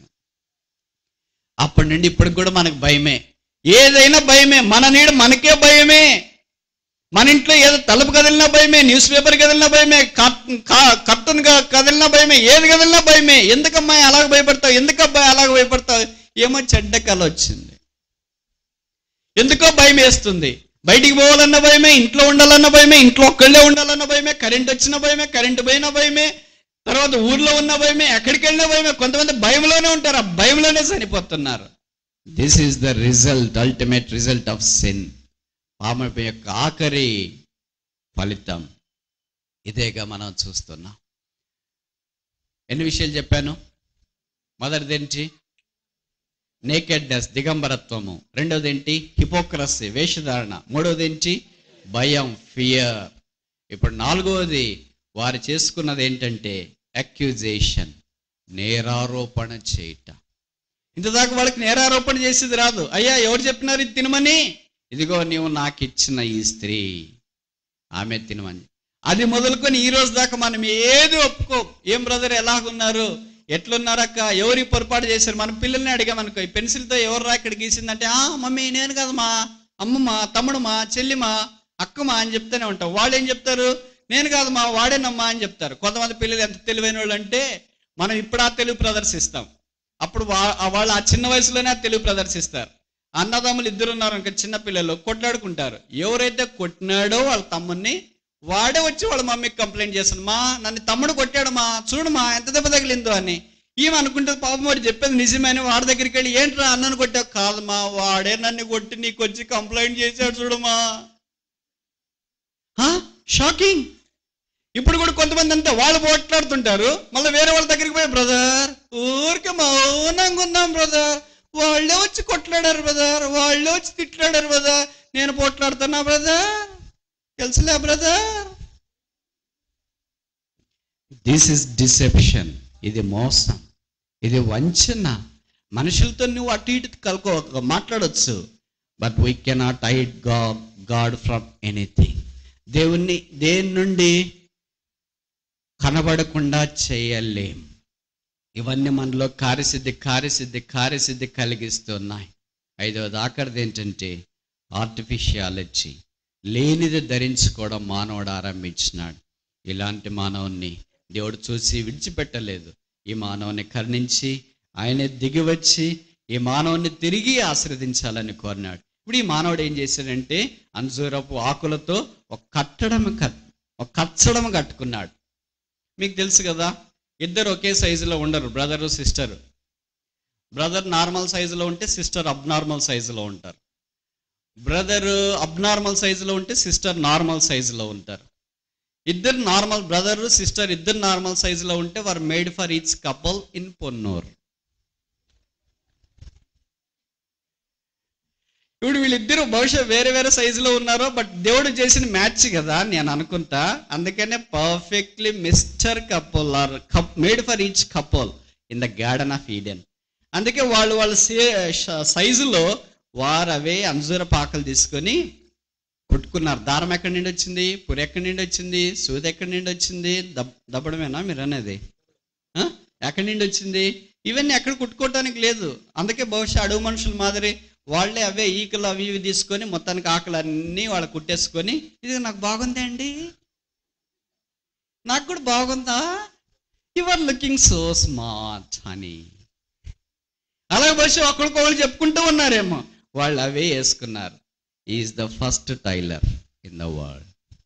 అప్పటి నుండి ఇప్పటికి కూడా మనకు భయమే ఏదైనా భయమే మన నీడ మనకే భయమే మన ఇంట్లో ఏదో తలుపు కదిలినా భయమే న్యూస్ పేపర్ కదిలినా భయమే కర్టన్ కదిలినా భయమే ఏది కదిలినా భయమే ఎందుకమ్మా అలాగ భయపడతావు ఎందుకబ్బాయి అలాగ భయపడతావు ఏమో చెడ్డ కళ వచ్చింది ఎందుకో భయం వేస్తుంది బయటికి పోవాలన్న భయమే ఇంట్లో ఉండాలన్న భయమే ఇంట్లో ఒక్కళ్ళే ఉండాలన్న భయమే కరెంట్ వచ్చిన భయమే కరెంట్ పోయిన భయమే తర్వాత ఊర్లో ఉన్న భయమే ఎక్కడికి వెళ్ళిన భయమే కొంతమంది భయంలోనే ఉంటారు ఆ భయంలోనే చనిపోతున్నారు this is the result ultimate result of sin పాపం యొక్క ఆఖరి ఫలితం ఇదేగా మనం చూస్తున్నాం ఎన్ని విషయాలు చెప్పాను మొదటిదేంటి నేకెడ్నెస్ దిగంబరత్వము రెండోది ఏంటి హిపోక్రసీ వేషధారణ మూడోది ఏంటి భయం ఫియర్ ఇప్పుడు నాలుగవది వారు చేసుకున్నది ఏంటంటే అక్యూజేషన్ నేరారోపణ చేయటం ఇంతదాకా వాళ్ళకి నేరారోపణ చేసేది రాదు అయ్యా ఎవరు చెప్పినారు ఇది తినమని ఇదిగో నీవు నాకు ఇచ్చిన ఈ స్త్రీ ఆమె తినమని అది మొదలుకొని ఈ రోజు దాకా మనం ఏది ఒప్పుకో ఏం బ్రదర్ ఎలాగున్నారు ఎట్లున్నారక్క ఎవరి పొరపాటు చేశారు మన పిల్లల్ని అడిగామనుకో ఈ పెన్సిల్తో ఎవరు రా ఇక్కడ గీసిందంటే ఆ మమ్మీ నేను కదమ్మా అమ్మమ్మ తమ్ముడుమా చెల్లిమా అక్కమా అని చెప్తూనే ఉంటాం వాళ్ళు ఏం చెప్తారు నేను కాదమ్మా వాడేనమ్మా అని చెప్తారు కొంతమంది పిల్లలు ఎంత తెలివైన వాళ్ళు అంటే మనం ఇప్పుడు ఆ తెలుగు ప్రదర్శిస్తాం అప్పుడు వా- ఆ వాళ్ళు ఆ చిన్న వయసులోనే ఆ తెలుగు ప్రదర్శిస్తారు అన్నదమ్ములు ఇద్దరు ఉన్నారు ఇంకా చిన్న పిల్లలు కొట్లాడుకుంటారు ఎవరైతే కొట్టినాడో వాళ్ళ తమ్ముడిని వాడే వచ్చి వాళ్ళ మమ్మీకి కంప్లైంట్ చేస్తాడు మా నన్ను తమ్ముడు కొట్టాడు మా చూడు మా ఎంత దెబ్బ తగిలిందో అని ఈమె అనుకుంటుంది పాపం వాడు చెప్పేది నిజమని వాడి దగ్గరికి వెళ్ళి ఏంట్రా అన్నను కొట్టావు కాదమ్మా వాడే నన్ను కొట్టి నీకు వచ్చి కంప్లైంట్ చేశాడు చూడమ్మా షాకింగ్ ఇప్పుడు కూడా కొంతమంది అంతా వాళ్ళు పోట్లాడుతుంటారు మళ్ళీ వేరే వాళ్ళ దగ్గరికి పోయి బ్రదర్ ఊరికే మౌనంగా ఉన్నాం బ్రదర్ వాళ్ళే వచ్చి కొట్లాడారు బ్రదర్ వాళ్ళే వచ్చి తిట్లాడారు బ్రదర్ నేను పోట్లాడుతున్నా బ్రదర్ తెలుసులే బ్రదర్ దిస్ ఇస్ డిసెప్షన్ ఇది మోసం ఇది వంచన మనుషులతో నువ్వు అటు ఇటు కలుకో మాట్లాడొచ్చు but we cannot hide God God from anything దేవుణ్ణి దేని నుండి కనబడకుండా చేయలేం ఇవన్నీ మనలో కార్యసిద్ధి కార్యసిద్ధి కార్యసిద్ధి కలిగిస్తున్నాయి ఐదవది ఆఖరిది ఏంటంటే ఆర్టిఫిషియాలజీ లేనిది ధరించుకోవడం మానవుడు ఆరంభించినాడు ఇలాంటి మానవుణ్ణి దేవుడు చూసి విడిచిపెట్టలేదు ఈ మానవుని కరుణించి ఆయన దిగి వచ్చి ఈ మానవుని తిరిగి ఆశ్రదించాలని కోరినాడు ఇప్పుడు ఈ మానవుడు ఏం చేశాడంటే అంజూరపు ఆకులతో ఒక కట్టడం కట్ ఒక కచ్చడం కట్టుకున్నాడు మీకు తెలుసు కదా ఇద్దరు ఒకే సైజులో ఉండరు బ్రదరు సిస్టర్ బ్రదర్ నార్మల్ సైజులో ఉంటే సిస్టర్ అబ్నార్మల్ సైజులో ఉంటారు బ్రదర్ అబ్నార్మల్ సైజులో ఉంటే సిస్టర్ నార్మల్ సైజులో ఉంటారు ఇద్దరు నార్మల్ బ్రదర్ సిస్టర్ ఇద్దరు నార్మల్ సైజులో ఉంటే వారు made for each couple in Ponnur ఇప్పుడు వీళ్ళిద్దరు బహుశా వేరే వేరే సైజులో ఉన్నారో బట్ దేవుడు చేసిన మ్యాచ్ కదా అని నేను అనుకుంటా అందుకనే perfectly mister couple are cup made for each couple in the garden of Eden అందుకే వాళ్ళు వాళ్ళ సైజులో వారు అవే అంజూర పాకలు తీసుకొని కొట్టుకున్నారు దారం ఎక్కడి నుండి వచ్చింది పురి ఎక్కడి నుండి వచ్చింది సూది ఎక్కడి నుండి వచ్చింది దబ్ దబ్బడమేనా మీరు అనేది ఆ? ఎక్కడి నుండి వచ్చింది ఇవన్నీ ఎక్కడ కుట్టుకోవటానికి లేదు అందుకే బహుశా అడవి మనుషుల మాదిరి వాళ్ళే అవే ఈకలు అవి ఇవి తీసుకొని మొత్తానికి ఆకలి అన్నీ వాళ్ళు కుట్టేసుకొని ఇది నాకు బాగుంది అండి నాకు కూడా బాగుందా you are looking so smart అని అలాగే బహుశా ఒకరికొకరు చెప్పుకుంటూ ఉన్నారేమో వాళ్ళు అవే వేసుకున్నారు is the first tailor in the world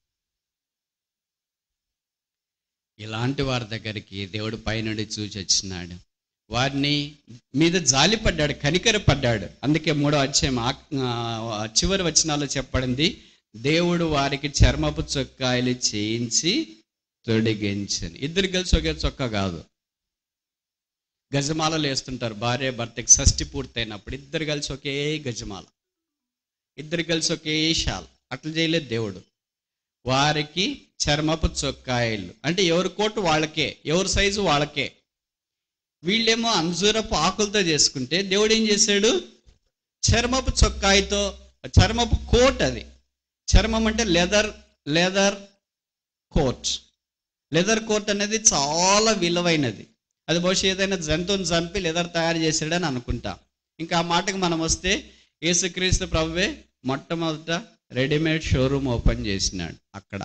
ఇలాంటి వారి దగ్గరికి దేవుడు పైనుండి చూచి వచ్చినాడు వారిని మీద జాలి పడ్డాడు కనికర పడ్డాడు అందుకే మూడో అధ్యాయం ఆ- ఆ చివరి వచనాల్లో చెప్పబడింది దేవుడు వారికి చర్మపు చొక్కాయలు చేయించి తొడిగించని ఇద్దరు కలిసి ఒకే చొక్కా కాదు గజమాలలు వేస్తుంటారు భార్య భర్తకి షష్ఠి పూర్తయినప్పుడు ఇద్దరు కలిసి ఒకే గజమాల ఇద్దరు కలిసి ఒకే షాల్ అట్లా చేయలేదు దేవుడు వారికి చర్మపు చొక్కాయలు అంటే ఎవరి కోటు వాళ్ళకే ఎవరి సైజు వాళ్ళకే వీళ్ళేమో అంజూరపు ఆకులతో చేసుకుంటే దేవుడు ఏం చేశాడు చర్మపు చొక్కాయితో చర్మపు కోట్ అది చర్మం అంటే leather leather coat leather coat అనేది చాలా విలువైనది అది బహుశా ఏదైనా జంతువుని చంపి లెదర్ తయారు చేసాడని అనుకుంటా ఇంకా ఆ మాటకు మనం వస్తే యేసుక్రీస్తు ప్రభువే మొట్టమొదట రెడీమేడ్ షోరూమ్ ఓపెన్ చేసినాడు అక్కడ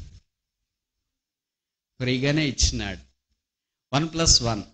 ఫ్రీగానే ఇచ్చినాడు వన్ ప్లస్ వన్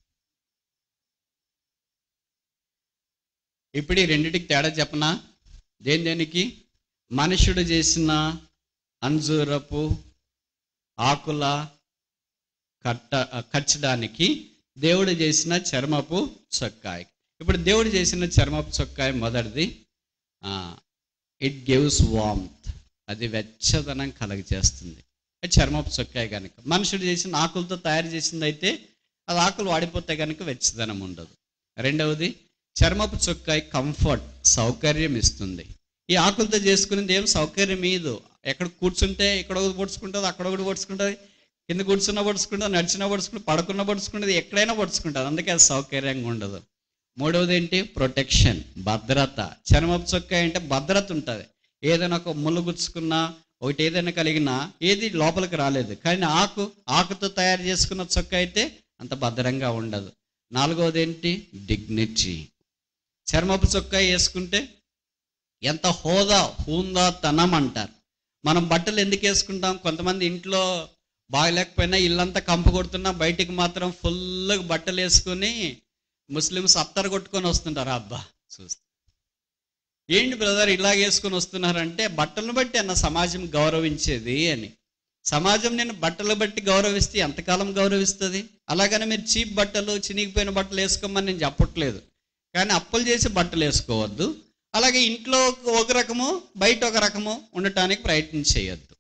ఇప్పుడు ఈ రెండిటికి తేడా చెప్పనా దేని దేనికి మనుషుడు చేసిన అంజూరపు ఆకుల కట్ట కచ్చడానికి దేవుడు చేసిన చర్మపు చొక్కాయి ఇప్పుడు దేవుడు చేసిన చర్మపు చొక్కాయి మొదటిది ఇట్ గివ్స్ వామ్త్ అది వెచ్చదనం కలగజేస్తుంది అది చర్మపు చొక్కాయి కనుక మనుషుడు చేసిన ఆకులతో తయారు చేసింది అయితే అది ఆకులు వాడిపోతే కనుక వెచ్చదనం ఉండదు రెండవది చర్మపు చొక్కాయి కంఫర్ట్ సౌకర్యం ఇస్తుంది ఈ ఆకులతో చేసుకునేది ఏం సౌకర్యం ఇదు ఎక్కడ కూర్చుంటే ఇక్కడ ఒకటి పొడుచుకుంటుంది అక్కడ ఒకటి పొడుచుకుంటుంది కింద కూర్చున్నా పొడుచుకుంటుంది నడిచినా పొడుచుకుంటుంది పడుకున్నా పొడుచుకుంటుంది ఎక్కడైనా పొడుచుకుంటుంది అందుకే అది సౌకర్యంగా ఉండదు మూడవది ఏంటి ప్రొటెక్షన్ భద్రత చర్మపు చొక్కా అంటే భద్రత ఉంటుంది ఏదైనా ఒక ముళ్ళు గుచ్చుకున్నా ఒకటి ఏదైనా కలిగినా ఏది లోపలికి రాలేదు కానీ ఆకు ఆకుతో తయారు చేసుకున్న చొక్క అయితే అంత భద్రంగా ఉండదు నాలుగవది ఏంటి డిగ్నిటీ చర్మపు చొక్కా వేసుకుంటే ఎంత హోదా హూందాతనం అంటారు మనం బట్టలు ఎందుకు వేసుకుంటాం కొంతమంది ఇంట్లో బాగలేకపోయినా ఇల్లంతా కంపు కొడుతున్నా బయటికి మాత్రం ఫుల్గా బట్టలు వేసుకుని ముస్లిమ్స్ అత్తరు కొట్టుకొని వస్తుంటారు అబ్బా చూస్తే ఏంటి బ్రదర్ ఇలా వేసుకొని వస్తున్నారంటే బట్టలను బట్టి అన్న సమాజం గౌరవించేది అని సమాజం నేను బట్టలు బట్టి గౌరవిస్తే ఎంతకాలం గౌరవిస్తుంది అలాగని మీరు చీప్ బట్టలు చినిగిపోయిన బట్టలు వేసుకోమని నేను చెప్పట్లేదు కానీ అప్పులు చేసి బట్టలు వేసుకోవద్దు అలాగే ఇంట్లో ఒక రకము బయట ఒక రకము ఉండటానికి ప్రయత్నం చేయొద్దు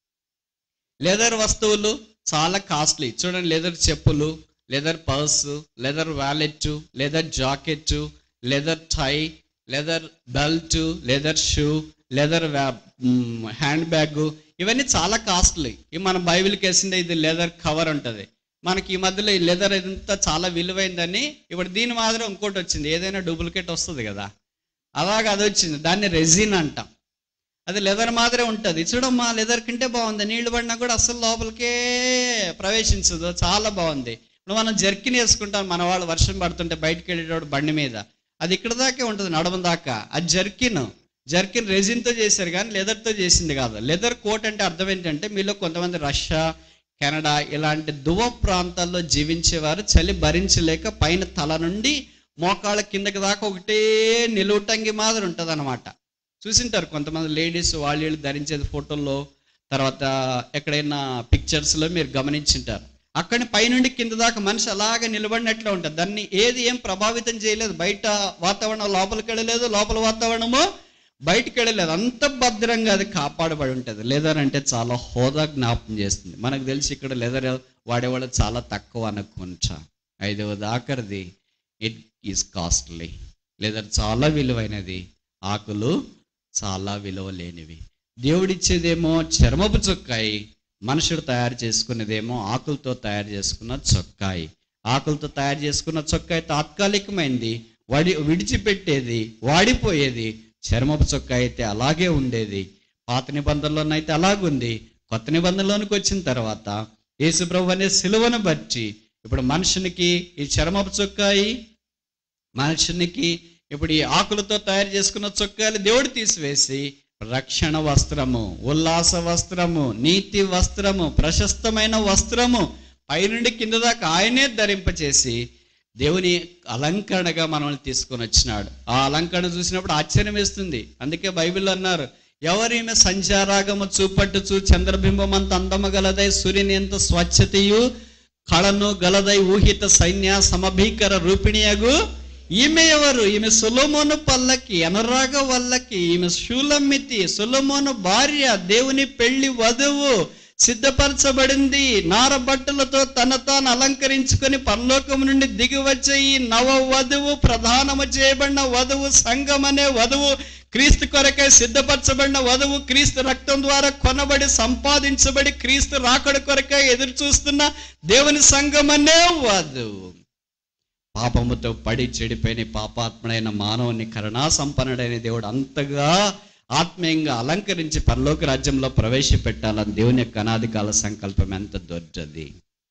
లెదర్ వస్తువులు చాలా కాస్ట్లీ చూడండి లెదర్ చెప్పులు leather purse leather wallet leather jacket leather tie leather belt leather shoe leather handbag ఇవన్నీ చాలా కాస్ట్లీ ఇవి మన బైబిల్కి వేసిందే ఇది లెదర్ కవర్ ఉంటుంది మనకి ఈ మధ్యలో ఈ లెదర్ ఇదంతా చాలా విలువైందని ఇప్పుడు దీని మాదిరి ఇంకోటి వచ్చింది ఏదైనా డూప్లికేట్ వస్తుంది కదా అలాగ అది వచ్చింది దాన్ని రెజిన్ అంటాం అది లెదర్ మాదిరే ఉంటుంది చూడమ్మా లెదర్ కంటే బాగుంది నీళ్లు పడినా కూడా అస్సలు లోపలికే ప్రవేశించదు చాలా బాగుంది ఇప్పుడు మనం జర్కిన్ వేసుకుంటాం మన వాళ్ళు వర్షం పడుతుంటే బయటకు వెళ్ళేటప్పుడు బండి మీద అది ఇక్కడ దాకే ఉంటుంది నడమ దాకా అది జర్కిన్ జర్కిన్ రెజిన్తో చేశారు కానీ లెదర్తో చేసింది కాదు లెదర్ కోట్ అంటే అర్థం ఏంటంటే మీలో కొంతమంది రష్యా కెనడా ఇలాంటి దువ ప్రాంతాల్లో జీవించేవారు చలి భరించలేక పైన తల నుండి మోకాళ్ళ కిందకి దాకా ఒకటే నిలువుటంగి మాదిరి ఉంటుంది అనమాట చూసింటారు కొంతమంది లేడీస్ వాళ్ళు వీళ్ళు ధరించేది ఫోటోల్లో తర్వాత ఎక్కడైనా పిక్చర్స్లో మీరు గమనించింటారు అక్కడి పైనుండి కింద దాకా మనిషి అలాగే నిలబడినట్లు ఉంటుంది దాన్ని ఏది ఏం ప్రభావితం చేయలేదు బయట వాతావరణం లోపలికి వెళ్ళలేదు లోపల వాతావరణము బయటికి వెళ్ళలేదు అంత భద్రంగా అది కాపాడబడి ఉంటుంది లెదర్ అంటే చాలా హోదా జ్ఞాపకం చేస్తుంది మనకు తెలిసి ఇక్కడ లెదర్ వాడేవాళ్ళు చాలా తక్కువ అనుకుంటా ఐదవది ఆఖరిది ఇట్ ఈస్ కాస్ట్లీ లెదర్ చాలా విలువైనది ఆకులు చాలా విలువ లేనివి దేవుడిచ్చేదేమో చర్మపు చొక్కాయి మనుషుడు తయారు చేసుకునేదేమో ఆకులతో తయారు చేసుకున్న చొక్కాయి ఆకులతో తయారు చేసుకున్న చొక్కాయి తాత్కాలికమైంది వడి విడిచిపెట్టేది వాడిపోయేది చర్మపు చొక్కా అయితే అలాగే ఉండేది పాత నిబంధనలోనైతే అలాగుంది కొత్త నిబంధనలోనికి వచ్చిన తర్వాత యేసుప్రభు అనే సిలువను బట్టి ఇప్పుడు మనుషునికి ఈ చర్మపు చొక్కాయి మనుషునికి ఇప్పుడు ఈ ఆకులతో తయారు చేసుకున్న చొక్కాలు దేవుడు తీసివేసి రక్షణ వస్త్రము ఉల్లాస వస్త్రము నీతి వస్త్రము ప్రశస్తమైన వస్త్రము పైనుండి కింద దాకా ఆయనే ధరింపచేసి దేవుని అలంకరణగా మనల్ని తీసుకొని వచ్చినాడు ఆ అలంకరణ చూసినప్పుడు ఆశ్చర్యం వేస్తుంది అందుకే బైబిల్ అన్నారు ఎవరిమే సంచారాగము చూపట్టుచు చంద్రబింబం అంత అందము గలదై సూర్యుని ఎంత స్వచ్ఛతయు కళను గలదై ఊహిత సైన్య సమభీకర రూపిణియగు ఈమె ఎవరు ఈమె సొలోమోను పల్లకి అనరాగ వల్లకి ఈమె షూలమ్మితి సొలోమోను భార్య దేవుని పెళ్లి వధువు సిద్ధపరచబడింది నార బట్టలతో తన తాను అలంకరించుకొని పరలోకం నుండి దిగి వచ్చే ఈ నవ వధువు ప్రధానము చేయబడిన వధువు సంఘం అనే వధువు క్రీస్తు కొరకై సిద్ధపరచబడిన వధువు క్రీస్తు రక్తం ద్వారా కొనబడి సంపాదించబడి క్రీస్తు రాకడ కొరకై ఎదురు చూస్తున్న దేవుని సంఘం అనే వధువు పాపముతో పడి చెడిపోయిన పాపాత్ముడైన మానవుని కరుణా సంపన్నుడైన దేవుడు అంతగా ఆత్మీయంగా అలంకరించి పరలోక రాజ్యంలో ప్రవేశపెట్టాలని దేవుని యొక్క అనాది కాల సంకల్పం ఎంత దొడ్డది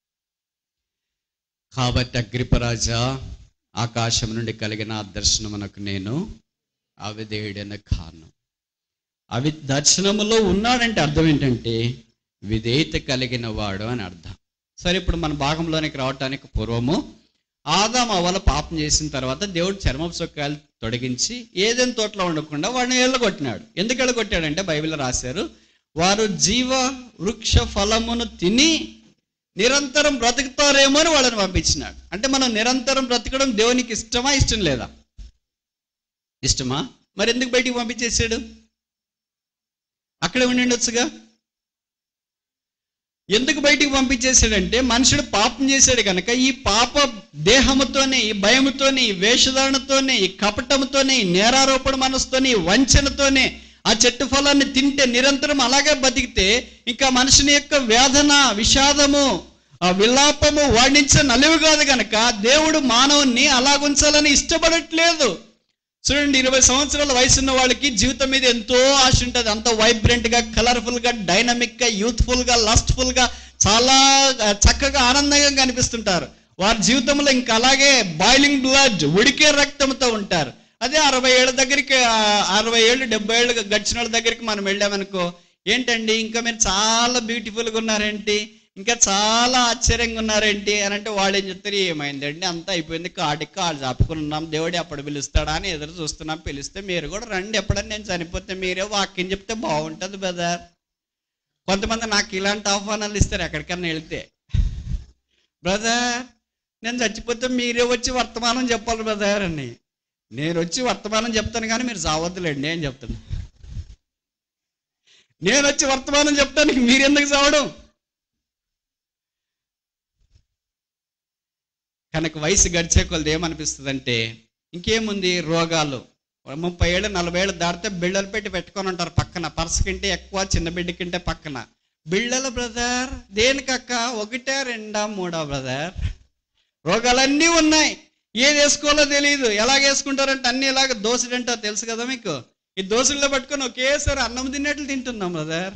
కాబట్టి అగ్రిపరాజా ఆకాశం నుండి కలిగిన ఆ దర్శనమునకు నేను అవిధేయుడైన కాను అవి దర్శనములో ఉన్నాడంటే అర్థం ఏంటంటే విధేయత కలిగిన వాడు అని అర్థం సరే ఇప్పుడు మన భాగంలోనికి రావటానికి పూర్వము ఆదాం అవల పాపం చేసిన తర్వాత దేవుడు చర్మపు చొక్కాలు తొలగించి ఏదైనా తోటలో ఉండకుండా వాడిని ఎల్లగొట్టినాడు ఎందుకు ఎల్లగొట్టాడంటే బైబిల్లో రాశారు వారు జీవ వృక్ష ఫలమును తిని నిరంతరం బ్రతుకుతారేమో అని వాళ్ళని పంపించినాడు అంటే మనం నిరంతరం బ్రతకడం దేవునికి ఇష్టమా ఇష్టం లేదా ఇష్టమా మరి ఎందుకు బయటికి పంపించేసాడు అక్కడే ఉండి ఉండొచ్చుగా ఎందుకు బయటికి పంపించేశాడంటే మనుషుడు పాపం చేశాడు కనుక ఈ పాప దేహముతోనే ఈ భయముతోనే ఈ వేషధారణతోనే ఈ కపటముతోనే ఈ నేరారోపణ మనసుతోనే ఈ వంచనతోనే ఆ చెట్టు ఫలాన్ని తింటే నిరంతరం అలాగే బతికితే ఇంకా మనుషుని యొక్క వేదన విషాదము ఆ విలాపము వర్ణించ నలివి కాదు కనుక దేవుడు మానవుణ్ణి అలాగుంచాలని ఇష్టపడట్లేదు చూడండి ఇరవై సంవత్సరాల వయసు ఉన్న వాళ్ళకి జీవితం మీద ఎంతో ఆశ ఉంటుంది అంత వైబ్రెంట్ గా కలర్ఫుల్ గా డైనమిక్ గా యూత్ఫుల్ గా లస్ట్ఫుల్ గా చాలా ఆ, చక్కగా ఆనందంగా కనిపిస్తుంటారు వారి జీవితంలో ఇంకా అలాగే బాయిలింగ్ బ్లడ్ ఉడికే రక్తంతో ఉంటారు అదే అరవై ఏళ్ళ దగ్గరికి ఆ, అరవై ఏళ్ళు డెబ్బై ఏళ్ళు గడిచిన వాళ్ళ దగ్గరికి మనం వెళ్ళామనుకో ఏంటండి ఇంకా మీరు చాలా బ్యూటిఫుల్గా ఉన్నారేంటి ఇంకా చాలా ఆశ్చర్యంగా ఉన్నారేంటి అని అంటే వాళ్ళు ఏం చెప్తారు ఏమైందండి అంతా అయిపోయింది కాడికి కాళ్ళు చాపుకుని ఉన్నాం దేవుడు ఎప్పుడు పిలుస్తాడా అని ఎదురు చూస్తున్నాం పిలిస్తే మీరు కూడా రండి ఎప్పుడన్నా నేను చనిపోతే మీరే వాక్యం చెప్తే బాగుంటుంది బ్రదర్ కొంతమంది నాకు ఇలాంటి ఆహ్వానాలు ఇస్తారు ఎక్కడికన్నా వెళ్తే బ్రదర్ నేను చచ్చిపోతే మీరే వచ్చి వర్తమానం చెప్పాలి బ్రదర్ అని నేను వచ్చి వర్తమానం చెప్తాను కానీ మీరు చావద్దులేండి నేను చెప్తాను నేను వచ్చి వర్తమానం చెప్తానికి మీరెందుకు చావడం కనుక వయసు గడిచే కొలది ఏమనిపిస్తుంది ఇంకేముంది రోగాలు ముప్పై ఏళ్ళు నలభై ఏళ్ళు దాటితే బిళ్ళలు పెట్టి పెట్టుకొని ఉంటారు పక్కన పర్స్ కంటే ఎక్కువ చిన్న బిడ్డ కంటే పక్కన బిళ్ళలు బ్రదర్ దేనికక్క ఒకటే రెండా మూడా బ్రదర్ రోగాలన్నీ ఉన్నాయి ఏది వేసుకోవాలో తెలియదు ఎలాగ వేసుకుంటారంటే అన్ని ఇలాగ దోశలు అంటారు తెలుసు కదా మీకు ఈ దోశల్లో పట్టుకొని ఒకేసారి అన్నం తిన్నట్లు తింటున్నాం బ్రదర్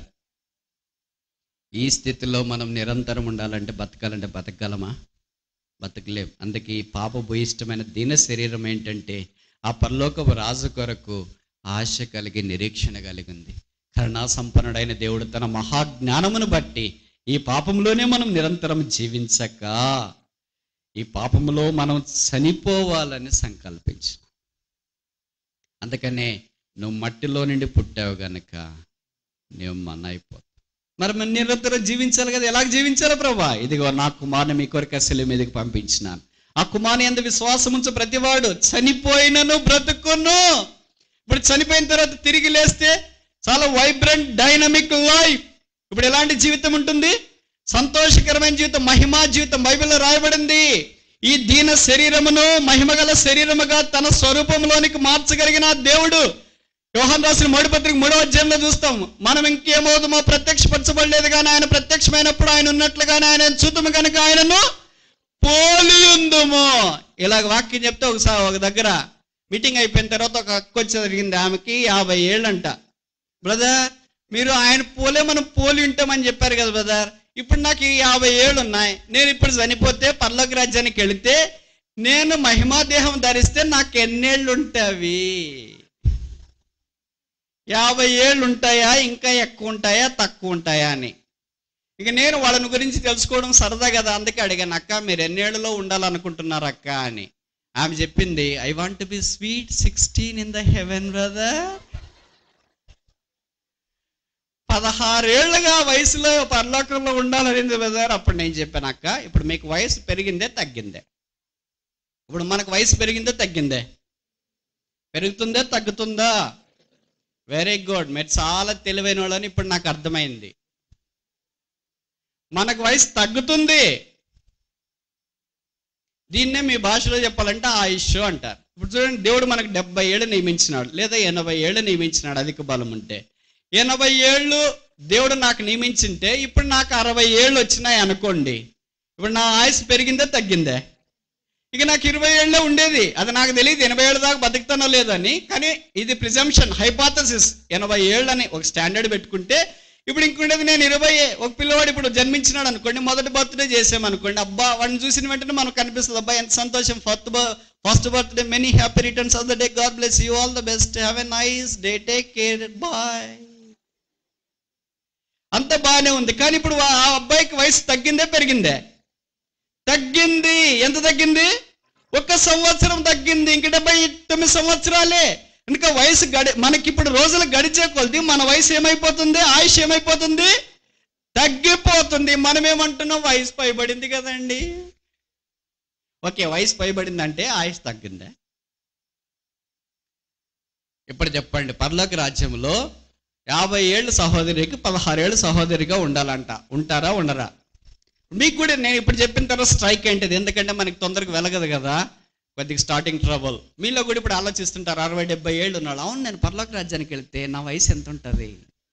ఈ స్థితిలో మనం నిరంతరం ఉండాలంటే బతకాలంటే బతకగలమా బతకలేం అందుకే ఈ పాప భూయిష్టమైన దీన శరీరం ఏంటంటే ఆ పరలోకపు రాజు కొరకు ఆశ కలిగి నిరీక్షణ కలిగి ఉంది కరుణా సంపన్నుడైన దేవుడు తన మహాజ్ఞానమును బట్టి ఈ పాపంలోనే మనం నిరంతరం జీవించక ఈ పాపంలో మనం చనిపోవాలని సంకల్పించు అందుకనే నువ్వు మట్టిలో నుండి పుట్టావు గనక నువ్వు మన అయిపోతావు మరి మనం నిరంతరం జీవించాలి కదా ఎలాగ జీవించాలి ప్రభా ఇదిగో నా కుమారుని మీ కొరకు అసలు మీదకి పంపించినాను ఆ కుమారుని ఎంత విశ్వాసం ఉంచు ప్రతివాడు చనిపోయినను బ్రతుకును ఇప్పుడు చనిపోయిన తర్వాత తిరిగి లేస్తే చాలా వైబ్రెంట్ డైనమిక్ లైఫ్ ఇప్పుడు ఎలాంటి జీవితం ఉంటుంది సంతోషకరమైన జీవితం మహిమా జీవితం బైబిల్లో రాయబడింది ఈ దీన శరీరమును మహిమగల శరీరముగా తన స్వరూపంలోనికి మార్చగలిగిన ఆ దేవుడు యోహన్ రాసిన మూడు పత్రిక మూడో అధ్యాయంలో చూస్తాం మనం ఇంకేమవుతామో ప్రత్యక్షపరచబడలేదు కానీ ఆయన ప్రత్యక్షమైనప్పుడు ఆయన ఉన్నట్లుగానే ఆయన చూతము కనుక ఆయనను పోలి ఉందుము ఇలాగ వాక్యం చెప్తే ఒకసారి ఒక దగ్గర మీటింగ్ అయిపోయిన తర్వాత ఒక అక్క వచ్చి జరిగింది ఆమెకి యాభై ఏళ్ళంట బ్రదర్ మీరు ఆయన పోలే మనం పోలి ఉంటామని చెప్పారు కదా బ్రదర్ ఇప్పుడు నాకు ఈ యాభై ఏళ్ళు ఉన్నాయి నేను ఇప్పుడు చనిపోతే పర్లోక రాజ్యానికి వెళితే నేను మహిమా దేహం ధరిస్తే నాకు ఎన్నేళ్ళు ఉంటావి యాభై ఏళ్ళు ఉంటాయా ఇంకా ఎక్కువ ఉంటాయా తక్కువ ఉంటాయా అని ఇక నేను వాళ్ళని గురించి తెలుసుకోవడం సరదా కదా అందుకే అడిగాను అక్క మీరు ఎన్నేళ్లలో ఉండాలనుకుంటున్నారు అక్క అని ఆమె చెప్పింది I want be sweet sixteen in the heaven brother పదహారేళ్లుగా వయసులో పరలోకంలో ఉండాలనింది బ్రదర్ అప్పుడు నేను చెప్పాను అక్క ఇప్పుడు మీకు వయసు పెరిగిందే తగ్గిందే ఇప్పుడు మనకు వయసు పెరిగిందే తగ్గిందే పెరుగుతుందే తగ్గుతుందా వెరీ గుడ్ మీరు చాలా తెలివైన వాళ్ళని ఇప్పుడు నాకు అర్థమైంది మనకు వయసు తగ్గుతుంది దీన్నే మీ భాషలో చెప్పాలంటే ఆయుష్ అంటారు ఇప్పుడు చూడండి దేవుడు మనకు డెబ్బై ఏళ్ళు నియమించినాడు లేదా ఎనభై ఏళ్ళు నియమించినాడు అధిక బలం ఉంటే ఎనభై ఏళ్ళు దేవుడు నాకు నియమించింటే ఇప్పుడు నాకు అరవై ఏళ్ళు వచ్చినాయి అనుకోండి ఇప్పుడు నా ఆయుష్ పెరిగిందే తగ్గిందే ఇక నాకు ఇరవై ఏళ్ళే ఉండేది అది నాకు తెలియదు ఎనభై ఏళ్ళ దాకా బతుకుతానో లేదని కానీ ఇది ప్రిజంప్షన్ హైపాథసిస్ ఎనభై ఏళ్ళని ఒక స్టాండర్డ్ పెట్టుకుంటే ఇప్పుడు ఇంకుండేది నేను ఇరవై ఒక పిల్లవాడు ఇప్పుడు జన్మించినాడు అనుకోండి మొదటి బర్త్డే చేసామనుకోండి అబ్బా వాడిని చూసిన వెంటనే మనకు కనిపిస్తుంది అబ్బా ఎంత సంతోషం first first birthday many happy returns of the day God bless you all the best have a nice day take care bye అంత బాగానే ఉంది కానీ ఇప్పుడు ఆ అబ్బాయికి వయసు తగ్గిందే పెరిగిందే తగ్గింది ఎంత తగ్గింది ఒక్క సంవత్సరం తగ్గింది ఇంక డెబ్బై తొమ్మిది సంవత్సరాలే ఇంకా వయసు గడి మనకి ఇప్పుడు రోజులు గడిచే కొలది మన వయసు ఏమైపోతుంది ఆయుష్ ఏమైపోతుంది తగ్గిపోతుంది మనం ఏమంటున్నాం వయసు పైబడింది కదండి ఓకే వయసు పైబడిందంటే ఆయుష్ తగ్గిందే ఇప్పుడు చెప్పండి పర్లోక రాజ్యంలో యాభై ఏళ్ళు సహోదరికి పదహారేళ్ళు సహోదరిగా ఉండాలంట ఉంటారా ఉండరా మీకు కూడా నేను ఇప్పుడు చెప్పిన తర్వాత స్ట్రైక్ ఏంటిది ఎందుకంటే మనకి తొందరగా వెలగదు కదా కొద్దిగా స్టార్టింగ్ ట్రబుల్ మీలో కూడా ఇప్పుడు ఆలోచిస్తుంటారు అరవై డెబ్బై ఏళ్ళు ఉన్నాడు అవును నేను పర్లోక రాజ్యానికి వెళ్తే నా వయసు ఎంత ఉంటుంది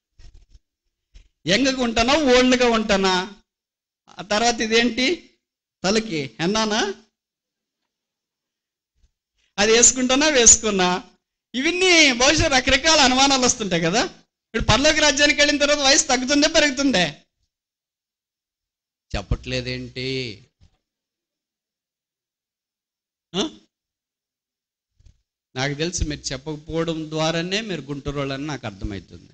యంగగా ఉంటానా ఓల్డ్గా ఉంటానా ఆ తర్వాత ఇదేంటి తలకి ఎన్నానా అది వేసుకుంటానా వేసుకున్నా ఇవన్నీ బహుశా రకరకాల అనుమానాలు వస్తుంటాయి కదా ఇప్పుడు పర్లోకి రాజ్యానికి వెళ్ళిన తర్వాత వయసు తగ్గుతుందే పెరుగుతుందే చెప్పట్లేదేంటి ఆ? నాకు తెలిసి మీరు చెప్పకపోవడం ద్వారానే మీరు గుంటూరు వాళ్ళని నాకు అర్థమవుతుంది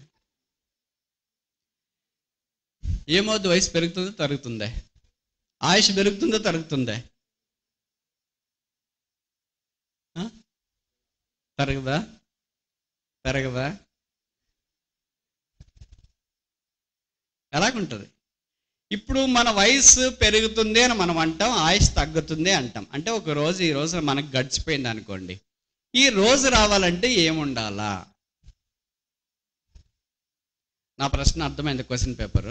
ఏమవుతుంది వయసు పెరుగుతుందో తరుగుతుందే ఆయుష్ పెరుగుతుందో తరుగుతుందే ఆ? తరగదా పెరగదా ఎలాగుంటుంది ఇప్పుడు మన వయసు పెరుగుతుంది అని మనం అంటాం ఆయుష్ తగ్గుతుంది అంటాం అంటే ఒక రోజు ఈ రోజు మనకు గడిచిపోయింది అనుకోండి ఈ రోజు రావాలంటే ఏముండాలా నా ప్రశ్న అర్థమైంది క్వశ్చన్ పేపర్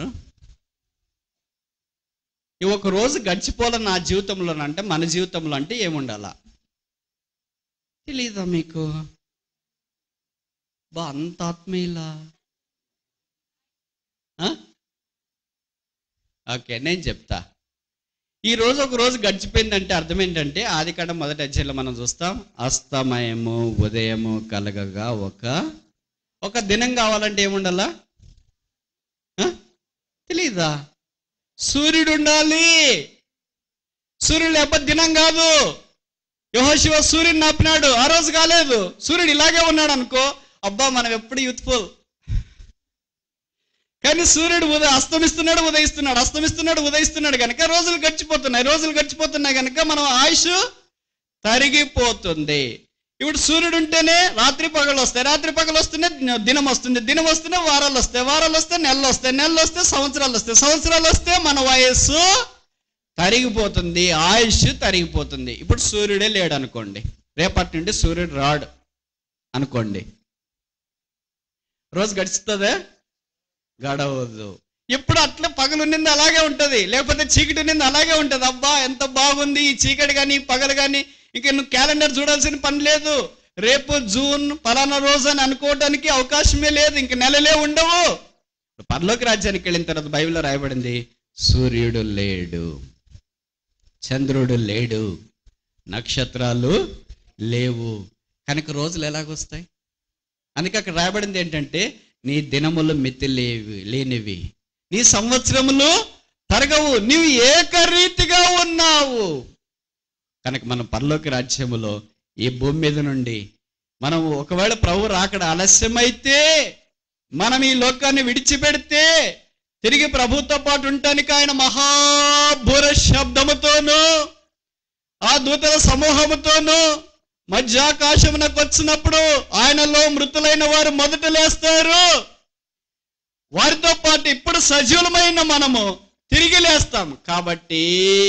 ఈ ఒక రోజు గడిచిపోలే నా జీవితంలో అంటే మన జీవితంలో అంటే ఏముండాలా తెలీదా మీకు బా అంత ఆత్మీయులా ఆ? ఓకే నేను చెప్తా ఈ రోజు ఒక రోజు గడిచిపోయిందంటే అర్థం ఏంటంటే ఆది కాండ మొదటి అధ్యాయంలో మనం చూస్తాం అస్తమయము ఉదయము కలగగా ఒక ఒక దినం కావాలంటే ఏముండాలా ఆ? తెలీదా సూర్యుడు ఉండాలి సూర్యుడు లేకపోతే దినం కాదు యహోశివ సూర్యుడు నాపినాడు ఆ రోజు కాలేదు సూర్యుడు ఇలాగే ఉన్నాడు అనుకో అబ్బా మనం ఎప్పుడు యూత్ఫుల్ కానీ సూర్యుడు ఉదయ అస్తమిస్తున్నాడు ఉదయిస్తున్నాడు అస్తమిస్తున్నాడు ఉదయిస్తున్నాడు కనుక రోజులు గడిచిపోతున్నాయి రోజులు గడిచిపోతున్నాయి కనుక మనం ఆయుష్ తరిగిపోతుంది ఇప్పుడు సూర్యుడు ఉంటేనే రాత్రి పగలు వస్తాయి రాత్రి పగలు వస్తేనే దినం వస్తుంది దినం వస్తేనే వారాలు వస్తాయి వారాలు వస్తే నెలలు వస్తాయి నెలలు వస్తే సంవత్సరాలు వస్తాయి సంవత్సరాలు వస్తే మన వయస్సు తరిగిపోతుంది ఆయుష్ తరిగిపోతుంది ఇప్పుడు సూర్యుడే లేడు అనుకోండి రేపటి నుండి సూర్యుడు రాడు అనుకోండి రోజు గడుస్తుందే గడవదు ఎప్పుడు అట్లా పగలు ఉన్నింది అలాగే ఉంటది లేకపోతే చీకటి ఉన్నింది అలాగే ఉంటది అబ్బా ఎంత బాగుంది ఈ చీకటి కానీ పగలు కానీ ఇంక నువ్వు క్యాలెండర్ చూడాల్సిన పని లేదు రేపు జూన్ పలానా రోజు అని అనుకోవడానికి అవకాశమే లేదు ఇంక నెలలే ఉండవు పరలోకి రాజ్యానికి వెళ్ళిన తర్వాత బైబిల్లో రాయబడింది సూర్యుడు లేడు చంద్రుడు లేడు నక్షత్రాలు లేవు కనుక రోజులు ఎలాగొస్తాయి అందుకే అక్కడ రాయబడింది ఏంటంటే నీ దినములు మితి లేవి లేనివి నీ సంవత్సరములు తరగవు నీవు ఏకరీతిగా ఉన్నావు కనుక మన పరలోక రాజ్యములో ఈ భూమి మీద నుండి మనం ఒకవేళ ప్రభు రాకడ ఆలస్యమైతే మనం ఈ లోకాన్ని విడిచిపెడితే తిరిగి ప్రభుతో పాటు ఉండటానికి ఆయన మహాభూర శబ్దముతోనూ ఆ దూతల సమూహముతోనూ మధ్యాకాశమునకు వచ్చినప్పుడు ఆయనలో మృతులైన వారు మొదట లేస్తారు వారితో పాటు ఇప్పుడు సజీవులమైన మనము తిరిగి లేస్తాం కాబట్టి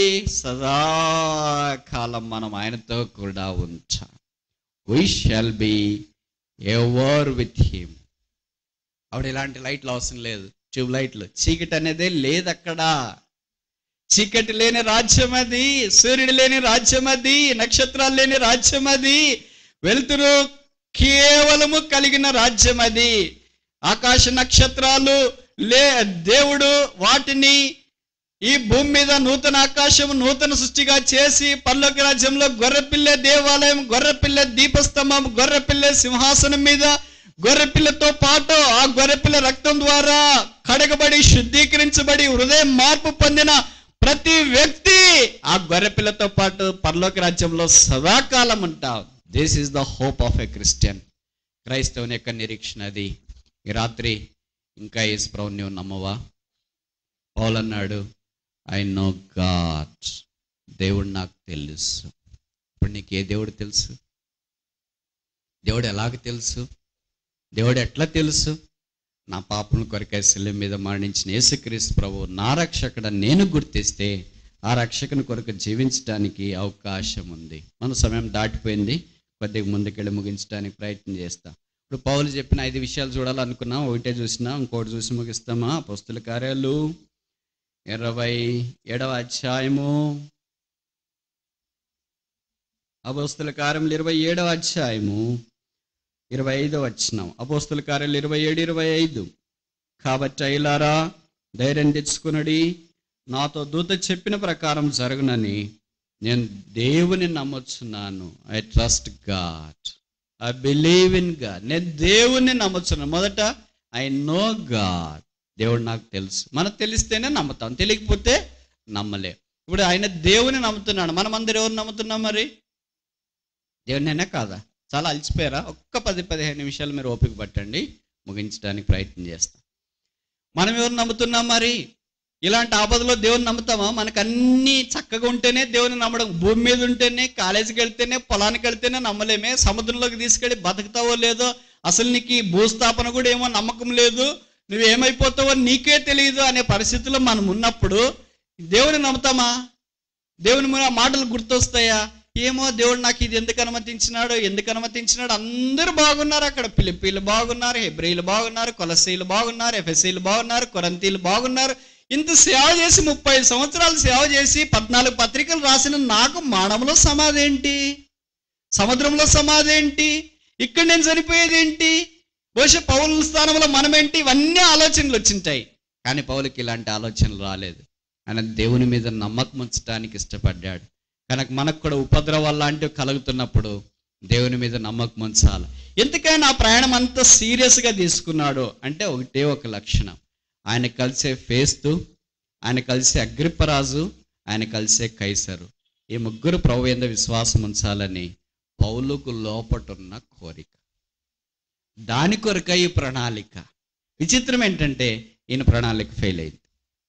సదాకాలం మనం ఆయనతో కూడా ఉంచాం we shall be ever with him ఆవిడ ఇలాంటి లైట్లు అవసరం లేదు ట్యూబ్ లైట్లు చీకటి అనేదే లేదు అక్కడ చీకటి లేని రాజ్యం అది సూర్యుడు లేని రాజ్యం అది నక్షత్రాలు లేని రాజ్యం అది వెలుతురు కేవలము కలిగిన రాజ్యం అది ఆకాశ నక్షత్రాలు లే దేవుడు వాటిని ఈ భూమి మీద నూతన ఆకాశం నూతన సృష్టిగా చేసి పర్లోక రాజ్యంలో గొర్రెపిల్లె దేవాలయం గొర్రెపిల్లె దీపస్తంభం గొర్రెపిల్లె సింహాసనం మీద గొర్రెపిల్లతో పాటు ఆ గొర్రెపిల్ల రక్తం ద్వారా కడగబడి శుద్ధీకరించబడి హృదయం మార్పు పొందిన ప్రతి వ్యక్తి ఆ గొర్రెపిల్లతో పాటు పరలోక రాజ్యంలో సదాకాలం ఉంటాం this is the hope of a Christian క్రైస్తవుని యొక్క నిరీక్షణ అది ఈ రాత్రి ఇంకా యేసు ప్రభుని నీవు నమ్మవా పౌల్ అన్నాడు ఐ నో గాడ్ దేవుడు నాకు తెలుసు ఇప్పుడు నీకు ఏ దేవుడు తెలుసు దేవుడు ఎలాగ తెలుసు దేవుడు ఎట్లా తెలుసు నా పాపం కొరకై శిల్లం మీద మరణించిన యేసుక్రీస్తు ప్రభు నా రక్షకుడ నేను గుర్తిస్తే ఆ రక్షకుని కొరకు జీవించడానికి అవకాశం ఉంది మన సమయం దాటిపోయింది కొద్దిగా ముందుకెళ్ళి ముగించడానికి ప్రయత్నం చేస్తా ఇప్పుడు పౌలు చెప్పిన ఐదు విషయాలు చూడాలనుకున్నాం ఒకటే చూసినా ఇంకోటి చూసి ముగిస్తామా పుస్తుల కార్యాలు ఇరవై ఏడవ అధ్యాయము అపోస్తుల కార్యములు ఇరవై ఏడవ అధ్యాయము ఇరవై ఐదో వచ్చినాం అపోస్తుల కార్యాలు ఇరవై ఏడు ఇరవై ఐదు కాబట్టి అయిలారా ధైర్యం తెచ్చుకునడి నాతో దూత చెప్పిన ప్రకారం జరుగునని నేను దేవుని నమ్మొచ్చున్నాను I trust God I believe in God నేను దేవుణ్ణి నమ్ముతున్నాను మొదట ఐ నో గాడ్ దేవుడు నాకు తెలుసు మనకు తెలిస్తేనే నమ్ముతాం తెలియకపోతే నమ్మలే ఇప్పుడు ఆయన దేవుని నమ్ముతున్నాడు మనం అందరు ఎవరు నమ్ముతున్నాం మరి దేవునినైనా కాదా చాలా అలసిపోయారా ఒక్క పది పదిహేను నిమిషాలు మీరు ఓపిక పట్టండి ముగించడానికి ప్రయత్నం చేస్తాం మనం ఎవరు నమ్ముతున్నాం మరి ఇలాంటి ఆపదలో దేవుని నమ్ముతామా మనకు అన్ని చక్కగా ఉంటేనే దేవుని నమ్మడం భూమి మీద ఉంటేనే కాలేజీకి వెళ్తేనే పొలానికి వెళ్తేనే నమ్మలేమే సముద్రంలోకి తీసుకెళ్ళి బతుకుతావో లేదో అసలు నీకు ఈ భూస్థాపన కూడా ఏమో నమ్మకం లేదు నువ్వు ఏమైపోతావో నీకే తెలియదు అనే పరిస్థితిలో మనం ఉన్నప్పుడు దేవుని నమ్ముతామా దేవుని మన మాటలు గుర్తొస్తాయా ఏమో దేవుడు నాకు ఇది ఎందుకు అనుమతించినాడు ఎందుకు అనుమతించినాడు అందరూ బాగున్నారు అక్కడ పిలిపిలు బాగున్నారు హెబ్రిలు బాగున్నారు కొలసీలు బాగున్నారు ఎఫ్ఎస్సీలు బాగున్నారు కొరంతీలు బాగున్నారు ఇంత సేవ చేసి ముప్పై సంవత్సరాలు సేవ చేసి పద్నాలుగు పత్రికలు రాసిన నాకు మానవులో సమాధి ఏంటి సముద్రంలో సమాధి ఏంటి ఇక్కడ నేను చనిపోయేది ఏంటి బహుశా పౌరుల స్థానంలో మనమేంటి ఇవన్నీ ఆలోచనలు వచ్చింటాయి కానీ పౌలకి ఇలాంటి ఆలోచనలు రాలేదు ఆయన దేవుని మీద నమ్మకం ఉంచడానికి ఇష్టపడ్డాడు కనుక మనకు కూడా ఉపద్రవాలు లాంటివి కలుగుతున్నప్పుడు దేవుని మీద నమ్మకం ఉంచాలి ఎందుకైనా ఆ ప్రయాణం అంత సీరియస్గా తీసుకున్నాడు అంటే ఒకటే ఒక లక్షణం ఆయన కలిసే ఫేస్తు ఆయన కలిసే అగ్రిప్పరాజు ఆయన కలిసే కైసరు ఈ ముగ్గురు ప్రభు మీద విశ్వాసం ఉంచాలని పౌలుకు లోపటున్న కోరిక దాని కొరక ఈ ప్రణాళిక విచిత్రం ఏంటంటే ఈయన ప్రణాళిక ఫెయిల్ అయింది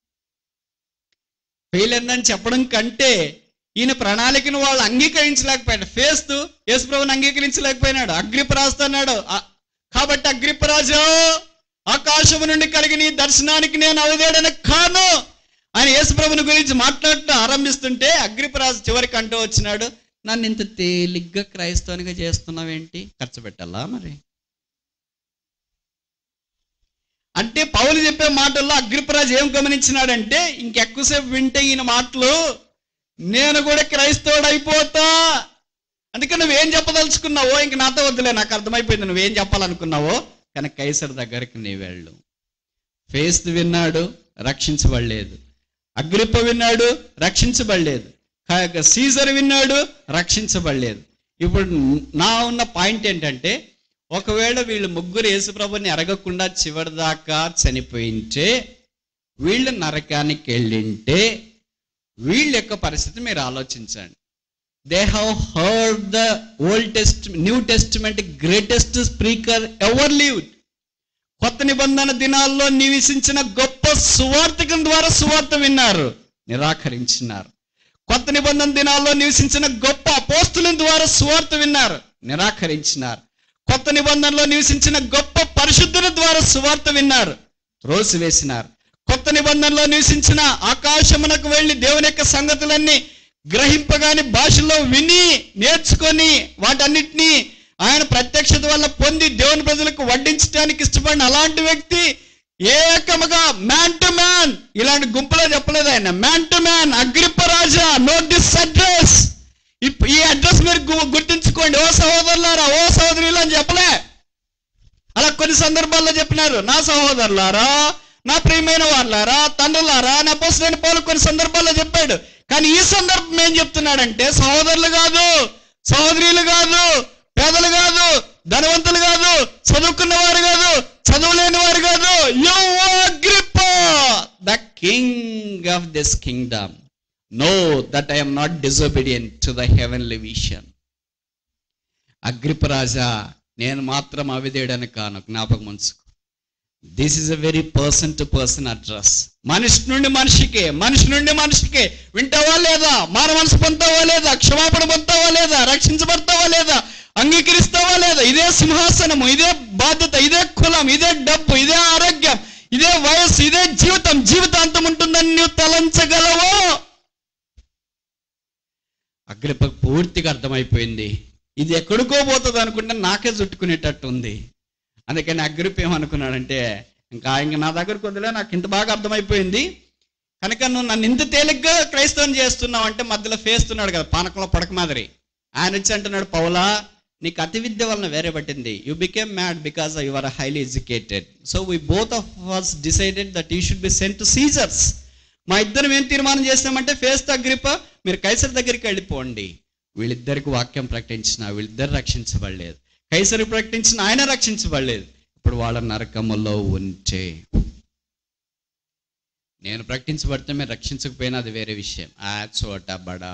ఫెయిల్ అయిందని చెప్పడం కంటే ఈయన ప్రణాళికను వాళ్ళు అంగీకరించలేకపోయాడు ఫేస్తూ యేసుప్రభుని అంగీకరించలేకపోయినాడు అగ్రిపరాజు అన్నాడు ఆ- కాబట్టి అగ్రిపరాజు ఆకాశము నుండి కలిగిన ఈ దర్శనానికి నేను అవదేడని కాను ఆయన యేసుప్రభుని గురించి మాట్లాడటం ఆరంభిస్తుంటే అగ్రిపరాజు చివరికి అంటూ వచ్చినాడు నన్ను ఇంత తేలిగ్గా క్రైస్తవునిగా చేస్తున్నావేంటి ఖర్చు పెట్టాలా మరి అంటే పౌలు చెప్పే మాటల్లో అగ్రిపరాజు ఏం గమనించినాడంటే ఇంకెక్కువసేపు వింటే ఈయన మాటలు నేను కూడా క్రైస్తవుడు అయిపోతా అందుకే నువ్వేం చెప్పదలుచుకున్నావో ఇంక నాతో వద్దులే నాకు అర్థమైపోయింది నువ్వేం చెప్పాలనుకున్నావో కానీ కైసర్ దగ్గరికి నీ వెళ్ళు ఫేస్ విన్నాడు రక్షించబడలేదు అగ్రిప్ప విన్నాడు రక్షించబడలేదు క- సీజర్ విన్నాడు రక్షించబడలేదు ఇప్పుడు నా ఉన్న పాయింట్ ఏంటంటే ఒకవేళ వీళ్ళు ముగ్గురు యేసుప్రభుని అరగకుండా చివరిదాకా చనిపోయింటే వీళ్ళు నరకానికి వెళ్ళింటే వీళ్ళ యొక్క పరిస్థితి మీరు ఆలోచించండి they have heard the old test new testament greatest speaker ever lived కొత్త నిబంధన దినాల్లో నివసించిన గొప్ప సువార్థికం ద్వారా సువార్త విన్నారు నిరాకరించినారు కొత్త నిబంధన దినాల్లో నివసించిన గొప్ప అపోస్తుల ద్వారా సువార్త విన్నారు నిరాకరించినారు కొత్త నిబంధనలో నివసించిన గొప్ప పరిశుద్ధుల ద్వారా సువార్త విన్నారు త్రోసివేసినారు కొత్త నిబంధనలో నివసించిన ఆకాశమునకు వెళ్ళి దేవుని యొక్క సంగతులన్నీ గ్రహింపగాని భాషలో విని నేర్చుకొని వాటన్నిటినీ ఆయన ప్రత్యక్షత వల్ల పొంది దేవుని ప్రజలకు వడ్డించడానికి ఇష్టపడిన అలాంటి వ్యక్తి ఏకముగా మ్యాన్ టు మ్యాన్ ఇలాంటి గుంపులో చెప్పలేదు ఆయన మ్యాన్ టు మ్యాన్ అగ్రిప్ప రాజా నోట్ దిస్ అడ్రస్ ఈ అడ్రస్ మీరు గు- గుర్తుంచుకోండి ఓ సహోదరులారా ఓ సహోదరులు అని చెప్పలే అలా కొన్ని సందర్భాల్లో చెప్పినారు నా సహోదరులారా నా ప్రియమైన వాళ్ళారా తండ్రులారా నా పోసిన పౌలు కొన్ని సందర్భాల్లో చెప్పాడు కానీ ఈ సందర్భం ఏం చెప్తున్నాడంటే సహోదరులు కాదు సహోదరులు కాదు పేదలు కాదు ధనవంతులు కాదు చదువుకున్న వారు కాదు చదువులేని వారు కాదు you Agrippa the king of this kingdom no that I'm not disobedient to the heavenly vision అగ్రిపరాజా నేను మాత్రం అవిధేయడానికి కాను జ్ఞాపకం ఉంచుకో this is a very person to person address మనిషి నుండి మనిషికే మనిషి నుండి మనిషికే వింటావా లేదా మార మనసు పొందుతావా లేదా క్షమాపణ పొందుతావా లేదా రక్షించబడతావా లేదా అంగీకరిస్తావా లేదా ఇదే సింహాసనము ఇదే బాధ్యత ఇదే కులం ఇదే డబ్బు ఇదే ఆరోగ్యం ఇదే వయస్సు ఇదే జీవితం జీవితాంతం ఉంటుందని నువ్వు తలంచగలవో అగ్రిపకు పూర్తిగా అర్థమైపోయింది ఇది ఎక్కడికో పోతుంది అనుకుంటే నాకే చుట్టుకునేటట్టు ఉంది అందుకని అగ్రిప్ ఏమనుకున్నాడంటే ఇంకా ఇంక నా దగ్గరకు వదిలే నాకు ఇంత బాగా అర్థమైపోయింది కనుక నువ్వు నన్ను ఇంత తేలిగ్గా క్రైస్తవం చేస్తున్నావు అంటే మధ్యలో ఫేస్తున్నాడు కదా పానకంలో పడక మాదిరి ఆయన వచ్చి అంటున్నాడు పౌలా నీకు అతి విద్య వలన వేరే పట్టింది you became mad because you are highly educated so we both of was decided that you should be sent to Caesar's మా ఇద్దరం ఏం తీర్మానం చేస్తామంటే ఫేస్ అగ్రిప మీరు కైసర్ దగ్గరికి వెళ్ళిపోండి వీళ్ళిద్దరికి వాక్యం ప్రకటించిన వీళ్ళిద్దరు రక్షించబడలేదు కైసరి ప్రకటించిన ఆయన రక్షించబడలేదు ఇప్పుడు వాళ్ళ నరకములో ఉంటే నేను ప్రకటించబడితే మీరు రక్షించకపోయినా అది వేరే విషయం ఆ చోట బడా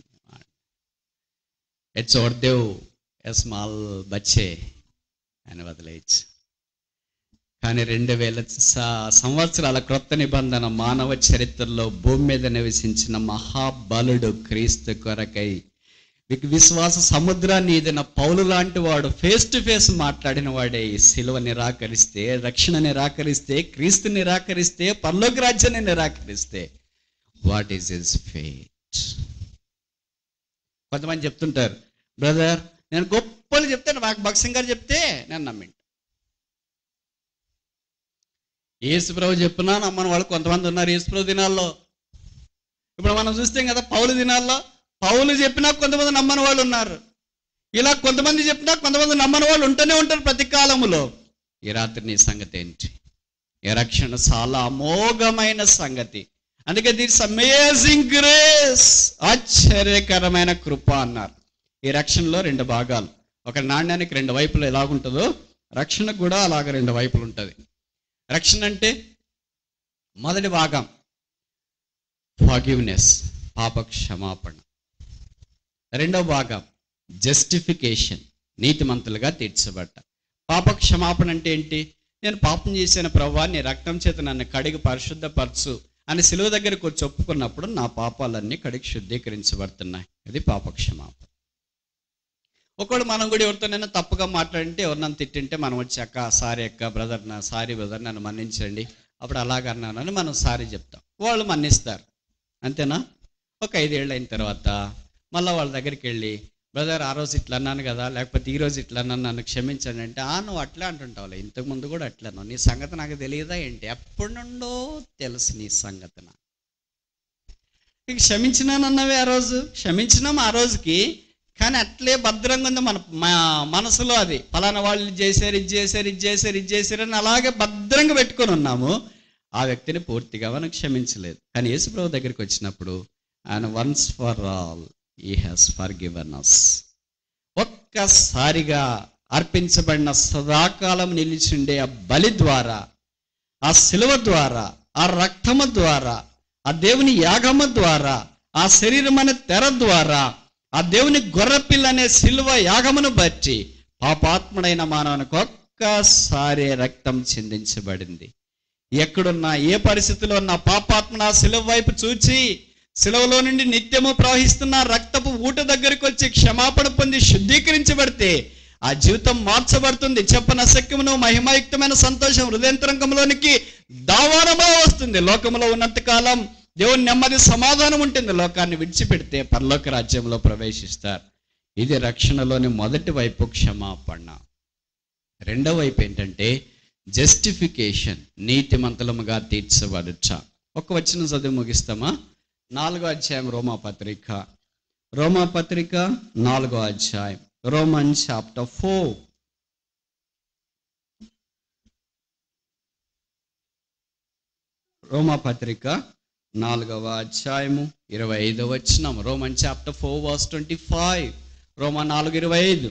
ఏ చోట దేవు ఏ స్మాల్ బచ్చే అని వదిలేయచ్చు కానీ రెండు వేల స- సంవత్సరాల క్రొత్త నిబంధన మానవ చరిత్రలో భూమి మీద నివసించిన మహాబలుడు క్రీస్తు కొరకై వి- విశ్వాస సముద్రాన్ని ఏదైనా పౌలు లాంటి వాడు ఫేస్ టు ఫేస్ మాట్లాడిన వాడే ఈ సిలువ నిరాకరిస్తే రక్షణ నిరాకరిస్తే క్రీస్తు నిరాకరిస్తే పరలోక రాజ్యాన్ని నిరాకరిస్తే వాట్ ఈస్ ఇస్ ఫేట్ కొంతమంది చెప్తుంటారు బ్రదర్ నేను గొప్పలు చెప్తాను నాకు భక్సింగ్ గారు చెప్తే నేను నమ్మింట యేసుప్రభు చెప్పినా నమ్మని వాళ్ళు కొంతమంది ఉన్నారు యేసుప్రభు దినాల్లో ఇప్పుడు మనం చూస్తాం కదా పౌలు దినాల్లో పౌలు చెప్పినా కొంతమంది నమ్మని వాళ్ళు ఉన్నారు ఇలా కొంతమంది చెప్పినా కొంతమంది నమ్మని వాళ్ళు ఉంటూనే ఉంటారు ప్రతి కాలములో ఈ రాత్రి నీ సంగతి ఏంటి ఈ రక్షణ చాలా అమోఘమైన సంగతి అందుకే దిట్స్ అమేజింగ్ గ్రేస్ ఆశ్చర్యకరమైన కృప అన్నారు ఈ రక్షణలో రెండు భాగాలు ఒక నాణ్యానికి రెండు వైపులు ఎలాగుంటుందో రక్షణకు కూడా అలాగ రెండు వైపులు ఉంటుంది రక్షణ అంటే మొదటి భాగం ఫాగివ్నెస్ పాప క్షమాపణ రెండవ భాగం జస్టిఫికేషన్ నీతిమంతులుగా తీర్చబడ్డ పాప క్షమాపణ అంటే ఏంటి నేను పాపం చేసిన ప్రభావ నీ రక్తం చేత నన్ను కడిగి పరిశుద్ధపరచు అని సిలువ దగ్గరకు వచ్చి ఒప్పుకున్నప్పుడు నా పాపాలన్నీ కడిగి శుద్ధీకరించబడుతున్నాయి అది పాప క్షమాపణ ఒకవేళ మనం కూడా ఎవరితోనైనా తప్పుగా మాట్లాడింటే ఎవరినైనా తిట్టింటే మనం వచ్చి అక్క సారీ అక్క బ్రదర్ నా సారీ బ్రదర్ నన్ను మన్నించండి అప్పుడు అలాగన్నానని మనం సారీ చెప్తాం వాళ్ళు మన్నిస్తారు అంతేనా ఒక ఐదేళ్ళు అయిన తర్వాత మళ్ళీ వాళ్ళ దగ్గరికి వెళ్ళి బ్రదర్ ఆ రోజు ఇట్లా అన్నాను కదా లేకపోతే ఈ రోజు ఇట్లా అన్నాను నన్ను క్షమించండి అంటే ఆ నువ్వు అట్లా అంటుంటావులే ఇంతకు ముందు కూడా అట్లా నీ సంగతి నాకు తెలియదా ఏంటి ఎప్పటి నుండో తెలుసు నీ సంగతి నాకు ఇక క్షమించినానన్నవే ఆ రోజు క్షమించినాం ఆ రోజుకి కానీ అట్లే భద్రంగా ఉంది మన మా- మనసులో అది ఫలానా వాళ్ళు ఇది చేశారు ఇది చేశారు ఇది చేశారు ఇది చేశారు అని అలాగే భద్రంగా పెట్టుకొని ఉన్నాము ఆ వ్యక్తిని పూర్తిగా మనం క్షమించలేదు కానీ యేసుప్రభు దగ్గరికి వచ్చినప్పుడు ఆయన once for all he has forgiven us ఒక్కసారిగా అర్పించబడిన సదాకాలం నిలిచిండే ఆ బలి ద్వారా ఆ శిలువ ద్వారా ఆ రక్తము ద్వారా ఆ దేవుని యాగము ద్వారా ఆ శరీరం అనే తెర ద్వారా ఆ దేవుని గొర్రెపిల్ల అనే శిలువ యాగమును బట్టి పాపాత్ముడైన మానవునికి ఒక్కసారి రక్తం చిందించబడింది ఎక్కడున్నా ఏ పరిస్థితిలో ఉన్న పాపాత్మన ఆ శిలువ వైపు చూచి శిలువలో నుండి నిత్యము ప్రవహిస్తున్న రక్తపు ఊట దగ్గరికి వచ్చి క్షమాపణ పొంది శుద్ధీకరించబడితే ఆ జీవితం మార్చబడుతుంది చెప్పన శక్యమును మహిమాయుక్తమైన సంతోషం హృదయంతరంగంలోనికి దావారమా వస్తుంది లోకంలో ఉన్నంత కాలం దేవుని నెమ్మది సమాధానం ఉంటుంది లోకాన్ని విడిచిపెడితే పరలోక రాజ్యంలో ప్రవేశిస్తారు ఇది రక్షణలోని మొదటి వైపు క్షమాపణ రెండవ వైపు ఏంటంటే జస్టిఫికేషన్ నీతిమంతులముగా తీర్చబడుచ ఒక వచ్చిన చదువు ముగిస్తామా నాలుగో అధ్యాయం రోమా పత్రిక రోమా పత్రిక నాలుగో అధ్యాయం రోమన్ చాప్టర్ ఫోర్ రోమా పత్రిక నాలుగవ అధ్యాయము ఇరవై ఐదవ వచ్చినాం Roman chapter four verse twenty five రోమా నాలుగు ఇరవై ఐదు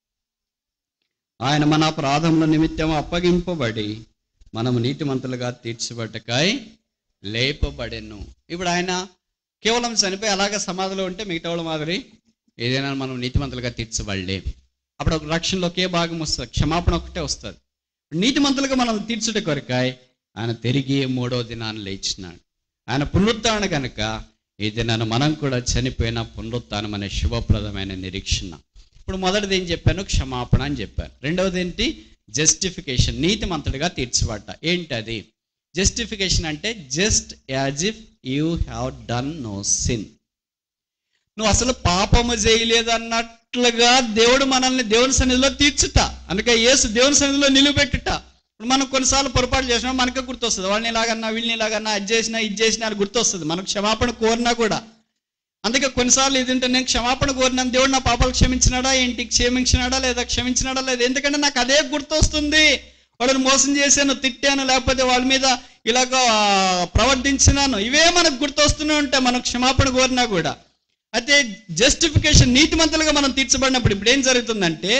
ఆయన మన అపరాధముల నిమిత్తం అప్పగింపబడి మనము నీతిమంతులుగా తీర్చబడ్డకాయ లేపబడెను ఇప్పుడు ఆయన కేవలం చనిపోయి అలాగే సమాధిలో ఉంటే మిగతా వాళ్ళ మాదిరి ఏదైనా మనం నీతిమంతులుగా తీర్చబడలేం అప్పుడు ఒక రక్షణలో ఒకే భాగం వస్తుంది క్షమాపణ ఒకటే వస్తుంది నీతిమంతులుగా మనం తీర్చుట కొరకాయ ఆయన తిరిగి మూడో దినాన్ని లేచినాడు ఆయన పునరుత్థాన కనుక ఈ దినాన్ని మనం కూడా చనిపోయిన పునరుత్థానం అనే శుభప్రదమైన నిరీక్షణ ఇప్పుడు మొదటిది ఏం చెప్పాను క్షమాపణ అని చెప్పాను రెండవది ఏంటి జస్టిఫికేషన్ నీతిమంతుడిగా తీర్చిబడ్డ ఏంటి అది జస్టిఫికేషన్ అంటే just as if you have done no sin నువ్వు అసలు పాపము చేయలేదు అన్నట్లుగా దేవుడు మనల్ని దేవుని సన్నిధిలో తీర్చుట అందుకే యేసు దేవుని సన్నిధిలో నిలువబెట్టుట ఇప్పుడు మనం కొన్నిసార్లు పొరపాటు చేసినా మనకే గుర్తొస్తుంది వాళ్ళని ఇలాగన్నా వీళ్ళని ఇలాగన్నా అది చేసినా ఇది చేసినా అని గుర్తొస్తుంది మనకు క్షమాపణ కోరినా కూడా అందుకే కొన్నిసార్లు ఏదంటే నేను క్షమాపణ కోరినాను దేవుడు నా పాపాలు క్షమించినాడా ఏంటి క్షమించినాడా లేదా క్షమించినాడా లేదా ఎందుకంటే నాకు అదే గుర్తొస్తుంది వాళ్ళని మోసం చేశాను తిట్టాను లేకపోతే వాళ్ళ మీద ఇలాగ ఆ, ప్రవర్తించినాను ఇవే మనకు గుర్తొస్తూనే ఉంటాయి మనం క్షమాపణ కోరినా కూడా అయితే జస్టిఫికేషన్ నీతిమంతులుగా మనం తీర్చబడినప్పుడు ఇప్పుడు ఏం జరుగుతుందంటే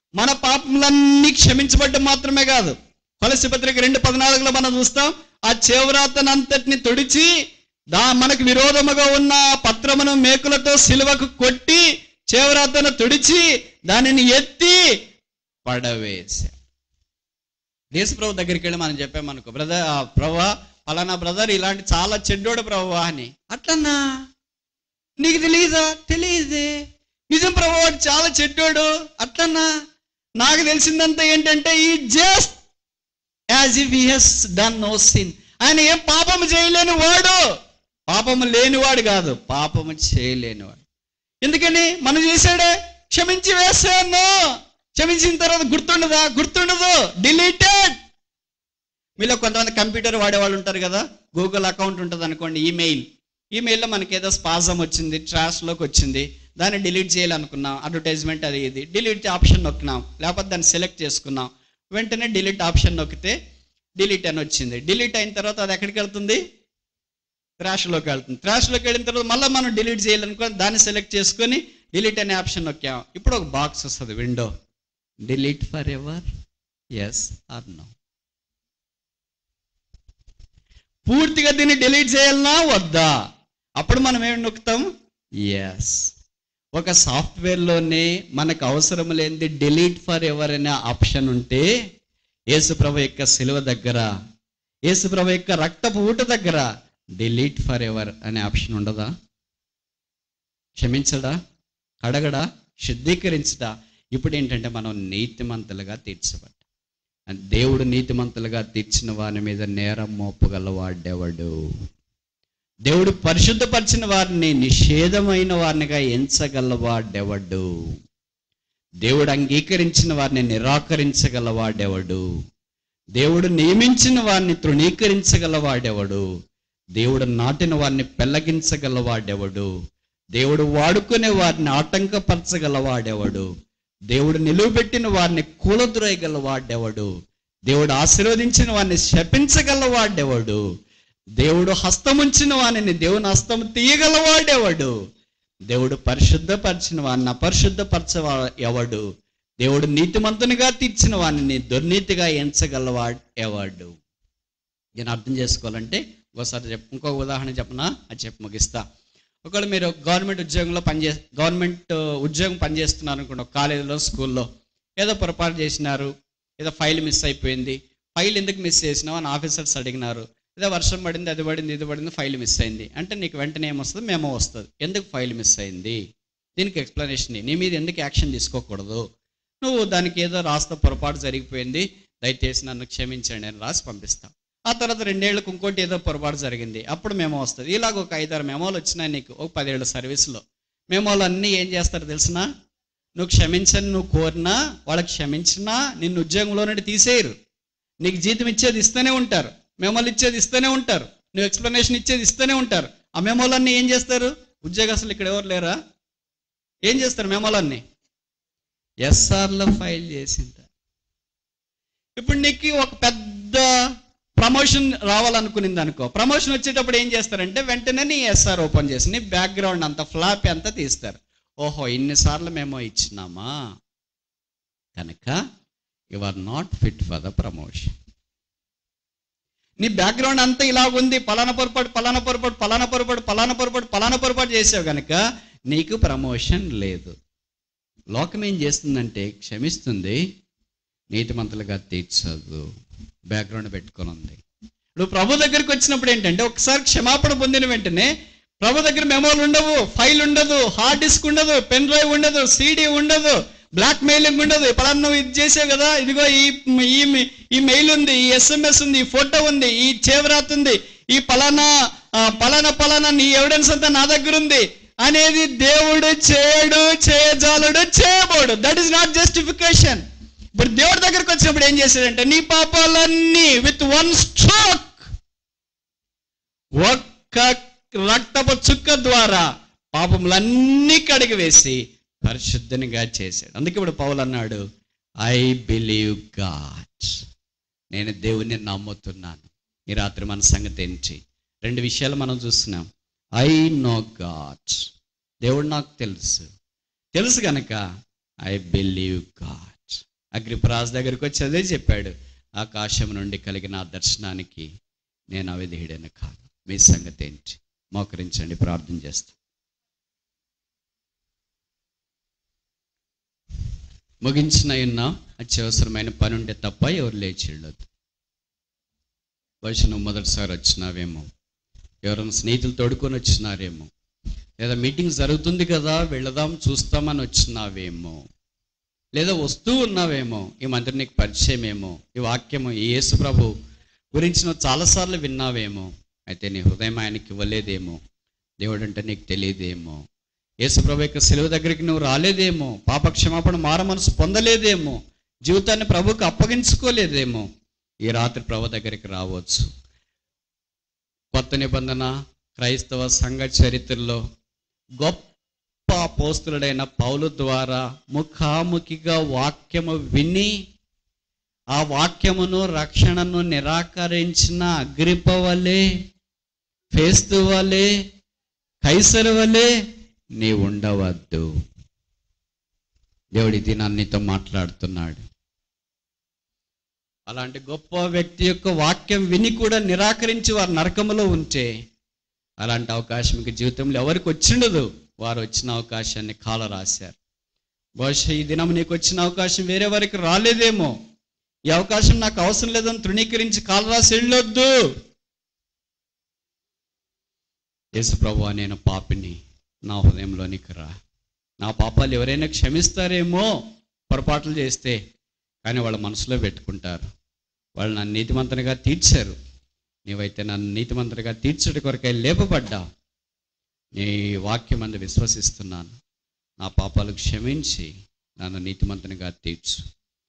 మన పాపములన్నీ క్షమించబడ్డం మాత్రమే కాదు కొలసి పత్రిక రెండు పద్నాలుగులో మనం చూస్తాం ఆ చేవరాతనంతటిని తుడిచి దా మనకు విరోధముగా ఉన్న ఆ పత్రమును మేకులతో సిలువకు కొట్టి చేవరాతను తుడిచి దానిని ఎత్తి పడవేశాడు దేశప్రభు దగ్గరికి వెళ్ళి మనం చెప్పామనుకో బ్రదర్ ప్రభా పలానా బ్రదర్ ఇలాంటి చాలా చెడ్డోడు ప్రభు అని అట్లన్నా నీకు తెలియదా తెలియదే నిజం ప్రభు వాడు చాలా చెడ్డోడు అట్లన్నా నాకు తెలిసిందంతా ఏంటంటే ఈ just as if he has done no sin ఆయన ఏం పాపము చేయలేని వాడు పాపము లేనివాడు కాదు పాపము చేయలేనివాడు ఎందుకని మనం చేశాడే క్షమించి వేసాను క్షమించిన తర్వాత గుర్తుండదా గుర్తుండదు డిలీటెడ్ మీలో కొంతమంది కంప్యూటర్ వాడేవాళ్ళు ఉంటారు కదా గూగుల్ అకౌంట్ ఉంటుంది అనుకోండి ఈమెయిల్ ఈమెయిల్లో మనకి ఏదో స్పాజం వచ్చింది ట్రాష్లోకి వచ్చింది దాన్ని డిలీట్ చేయాలనుకున్నాం అడ్వర్టైజ్మెంట్ అది ఇది డిలీట్ ఆప్షన్ నొక్కినాం లేకపోతే దాన్ని సెలెక్ట్ చేసుకున్నాం వెంటనే డిలీట్ ఆప్షన్ నొక్కితే డిలీట్ అని వచ్చింది డిలీట్ అయిన తర్వాత అది ఎక్కడికి వెళ్తుంది ట్రాష్లోకి వెళ్తుంది ట్రాష్లోకి వెళ్ళిన తర్వాత మళ్ళీ మనం డిలీట్ చేయాలనుకో దాన్ని సెలెక్ట్ చేసుకొని డిలీట్ అనే ఆప్షన్ నొక్కాం ఇప్పుడు ఒక బాక్స్ వస్తుంది window delete forever yes or no పూర్తిగా దీన్ని డిలీట్ చేయాలన్నా వద్దా అప్పుడు మనం ఏమి నొక్కుతాం ఎస్ ఒక సాఫ్ట్వేర్లోనే మనకు అవసరం లేనిది డిలీట్ ఫర్ ఎవర్ అనే ఆప్షన్ ఉంటే యేసుప్రభు యొక్క సిలువ దగ్గర యేసుప్రభు యొక్క రక్తపు ఊట దగ్గర డిలీట్ ఫర్ ఎవర్ అనే ఆప్షన్ ఉండదా క్షమించడా కడగడా శుద్ధీకరించడా ఇప్పుడు ఏంటంటే మనం నీతిమంతులుగా తీర్చబడ్డా దేవుడు నీతిమంతులుగా తీర్చిన వారి మీద నేరం మోపగలవాడెవడు దేవుడు పరిశుద్ధపరిచిన వారిని నిషేధమైన వారినిగా ఎంచగలవాడెవడు దేవుడు అంగీకరించిన వారిని నిరాకరించగలవాడెవడు దేవుడు నియమించిన వారిని తృణీకరించగలవాడెవడు దేవుడు నాటిన వారిని పెళ్లగించగలవాడెవడు దేవుడు వాడుకునే వారిని ఆటంకపరచగలవాడెవడు దేవుడు నిలువబెట్టిన వారిని కూలద్రోయగలవాడెవడు దేవుడు ఆశీర్వదించిన వారిని శపించగలవాడెవడు దేవుడు హస్తముంచిన వారిని దేవుని హస్తము తీయగలవాడెవడు దేవుడు పరిశుద్ధపరిచిన వారిని అపరిశుద్ధపరచవా ఎవడు దేవుడు నీతిమంతునిగా తీర్చిన వారిని దుర్నీతిగా ఎంచగలవాడు ఎవడు నేను అర్థం చేసుకోవాలంటే ఒకసారి చెప్ ఇంకొక ఉదాహరణ చెప్పనా అది చెప్పి ముగిస్తా ఒకవేళ మీరు గవర్నమెంట్ ఉద్యోగంలో పనిచే గవర్నమెంట్ ఉద్యోగం పనిచేస్తున్నారు అనుకోండి ఒక కాలేజీలో స్కూల్లో ఏదో పొరపాటు చేసినారు ఏదో ఫైల్ మిస్ అయిపోయింది ఫైల్ ఎందుకు మిస్ చేసినావు అని ఆఫీసర్స్ అడిగినారు ఏదో వర్షం పడింది అది పడింది ఇది పడింది ఫైల్ మిస్ అయింది అంటే నీకు వెంటనే ఏమొస్తుంది మేమో వస్తుంది ఎందుకు ఫైల్ మిస్ అయింది దీనికి ఎక్స్ప్లెనేషన్ నీ మీద ఎందుకు యాక్షన్ తీసుకోకూడదు నువ్వు దానికి ఏదో రాస్తా పొరపాటు జరిగిపోయింది దయచేసి నన్ను క్షమించండి అని రాసి పంపిస్తాం ఆ తర్వాత రెండేళ్లకు ఇంకోటి ఏదో పొరపాటు జరిగింది అప్పుడు మెమో వస్తుంది ఇలాగ ఒక ఐదారు మెమోలు వచ్చినాయి నీకు ఒక పదేళ్ళ సర్వీస్లో మెమోలు అన్నీ ఏం చేస్తారు తెలిసిన నువ్వు క్షమించని నువ్వు కోరినా వాళ్ళకి క్షమించినా నిన్ను ఉద్యోగంలో నుండి తీసేయరు నీకు జీతం ఇచ్చేది ఇస్తూనే ఉంటారు మెమోలు ఇచ్చేది ఇస్తూనే ఉంటారు నువ్వు ఎక్స్ప్లెనేషన్ ఇచ్చేది ఇస్తూనే ఉంటారు ఆ మెమోలన్నీ ఏం చేస్తారు ఉద్యోగస్తులు ఇక్కడ ఎవరు లేరా ఏం చేస్తారు మెమోలన్నీ ఎస్ఆర్లో ఫైల్ చేసింటారు ఇప్పుడు నీకు ఒక పెద్ద ప్రమోషన్ రావాలనుకునింది అనుకో ప్రమోషన్ వచ్చేటప్పుడు ఏం చేస్తారంటే వెంటనే నీ ఎస్ఆర్ ఓపెన్ చేసి నీ బ్యాక్గ్రౌండ్ అంతా ఫ్లాప్ అంతా తీస్తారు ఓహో ఇన్నిసార్లు మేము ఇచ్చినామా కనుక you are not fit for the promotion నీ బ్యాక్గ్రౌండ్ అంతా ఇలాగుంది పలానా పొరపాటు పలానా పొరపాటు పలానా పొరపాటు పలానా పొరపాటు పలానా పొరపాటు చేసావు కనుక నీకు ప్రమోషన్ లేదు లోకం ఏం చేస్తుందంటే క్షమిస్తుంది నీతిమంతులుగా తీర్చదు బ్యాక్గ్రౌండ్ పెట్టుకొని ఉంది ఇప్పుడు ప్రభు దగ్గరికి వచ్చినప్పుడు ఏంటంటే ఒకసారి క్షమాపణ పొందిన వెంటనే ప్రభు దగ్గర మెమోలు ఉండవు ఫైల్ ఉండదు హార్డ్ డిస్క్ ఉండదు పెన్ డ్రైవ్ ఉండదు సీడీ ఉండదు బ్లాక్ మెయిలింగ్ ఉండదు పలానా నువ్వు ఇది చేసావు కదా ఇదిగో ఈ ఈ ఈ మెయిల్ ఉంది ఈ ఎస్ఎంఎస్ ఉంది ఈ ఫోటో ఉంది ఈ చేవరాత్ ఉంది ఈ పలానా ఆ, పలానా పలానా నీ ఎవిడెన్స్ అంతా నా దగ్గర ఉంది అనేది దేవుడు చేయడు చేయజాలడు చేయబోడు దట్ ఈస్ నాట్ జస్టిఫికేషన్ ఇప్పుడు దేవుడి దగ్గరకు వచ్చినప్పుడు ఏం చేశాడంటే నీ పాపాలన్నీ విత్ వన్ స్ట్రోక్ ఒక్క రక్తపు చుక్క ద్వారా పాపములన్నీ కడిగి వేసి పరిశుద్ధనిగా చేశాడు అందుకే ఇప్పుడు పౌలు అన్నాడు ఐ బిలీవ్ గాడ్ నేను దేవుని నమ్ముతున్నాను ఈ రాత్రి మన సంగతి ఏంటి రెండు విషయాలు మనం చూస్తున్నాం ఐ నో గాడ్ దేవుడు నాకు తెలుసు తెలుసు కనుక ఐ బిలీవ్ గాడ్ అగ్రిపరాజు దగ్గరికి వచ్చి అదే చెప్పాడు ఆకాశం నుండి కలిగిన ఆ దర్శనానికి నేను అవిధేయుడైన కాదు మీ సంగతి ఏంటి మోకరించండి ప్రార్థన చేస్తాం ముగించిన ఉన్నాం అత్యవసరమైన పని ఉంటే తప్ప ఎవరు లేచి వెళ్ళొద్దు బహుశా నువ్వు మొదటిసారి వచ్చినావేమో ఎవరైనా స్నేహితులు తోడుకొని వచ్చినారేమో లేదా మీటింగ్ జరుగుతుంది కదా వెళదాం చూస్తామని వచ్చినావేమో లేదా వస్తూ ఉన్నావేమో ఈ మంత్రి నీకు పరిచయమేమో ఈ వాక్యము ఈ యేసు ప్రభు గురించి నువ్వు చాలాసార్లు విన్నావేమో అయితే నీ హృదయం ఆయనకి ఇవ్వలేదేమో దేవుడు అంటే నీకు తెలియదేమో యేసు ప్రభు యొక్క సెలవు దగ్గరికి నువ్వు రాలేదేమో పాప క్షమాపణ మార మనసు పొందలేదేమో జీవితాన్ని ప్రభుకి అప్పగించుకోలేదేమో ఈ రాత్రి ప్రభు దగ్గరికి రావచ్చు కొత్త నిబంధన క్రైస్తవ సంఘ చరిత్రలో గొప్ప పోస్తులుడైన పౌలు ద్వారా ముఖాముఖిగా వాక్యము విని ఆ వాక్యమును రక్షణను నిరాకరించిన అగ్రిప వలె ఫేస్తు వలె కైసరు వలె నీ ఉండవద్దు దేవుడి దినాన్నితో మాట్లాడుతున్నాడు అలాంటి గొప్ప వ్యక్తి యొక్క వాక్యం విని కూడా నిరాకరించి వారు నరకములో ఉంటే అలాంటి అవకాశం ఇంక జీవితంలో ఎవరికి వచ్చిండదు వారు వచ్చిన అవకాశాన్ని కాల రాశారు బహుశా ఈ దినం నీకు వచ్చిన అవకాశం వేరే వారికి రాలేదేమో ఈ అవకాశం నాకు అవసరం లేదని తృణీకరించి కాల రాసి వెళ్ళొద్దు యేసు ప్రభు నేను పాపిని నా హృదయంలోనికి రా నా పాపాలు ఎవరైనా క్షమిస్తారేమో పొరపాట్లు చేస్తే కానీ వాళ్ళ మనసులో పెట్టుకుంటారు వాళ్ళు నన్ను నీతిమంతనిగా తీర్చారు నీవైతే నన్ను నీతిమంతనిగా తీర్చుడి కొరకై లేపబడ్డా నీ వాక్యం అందు విశ్వసిస్తున్నాను నా పాపాలు క్షమించి నన్ను నీతిమంతునిగా తీర్చు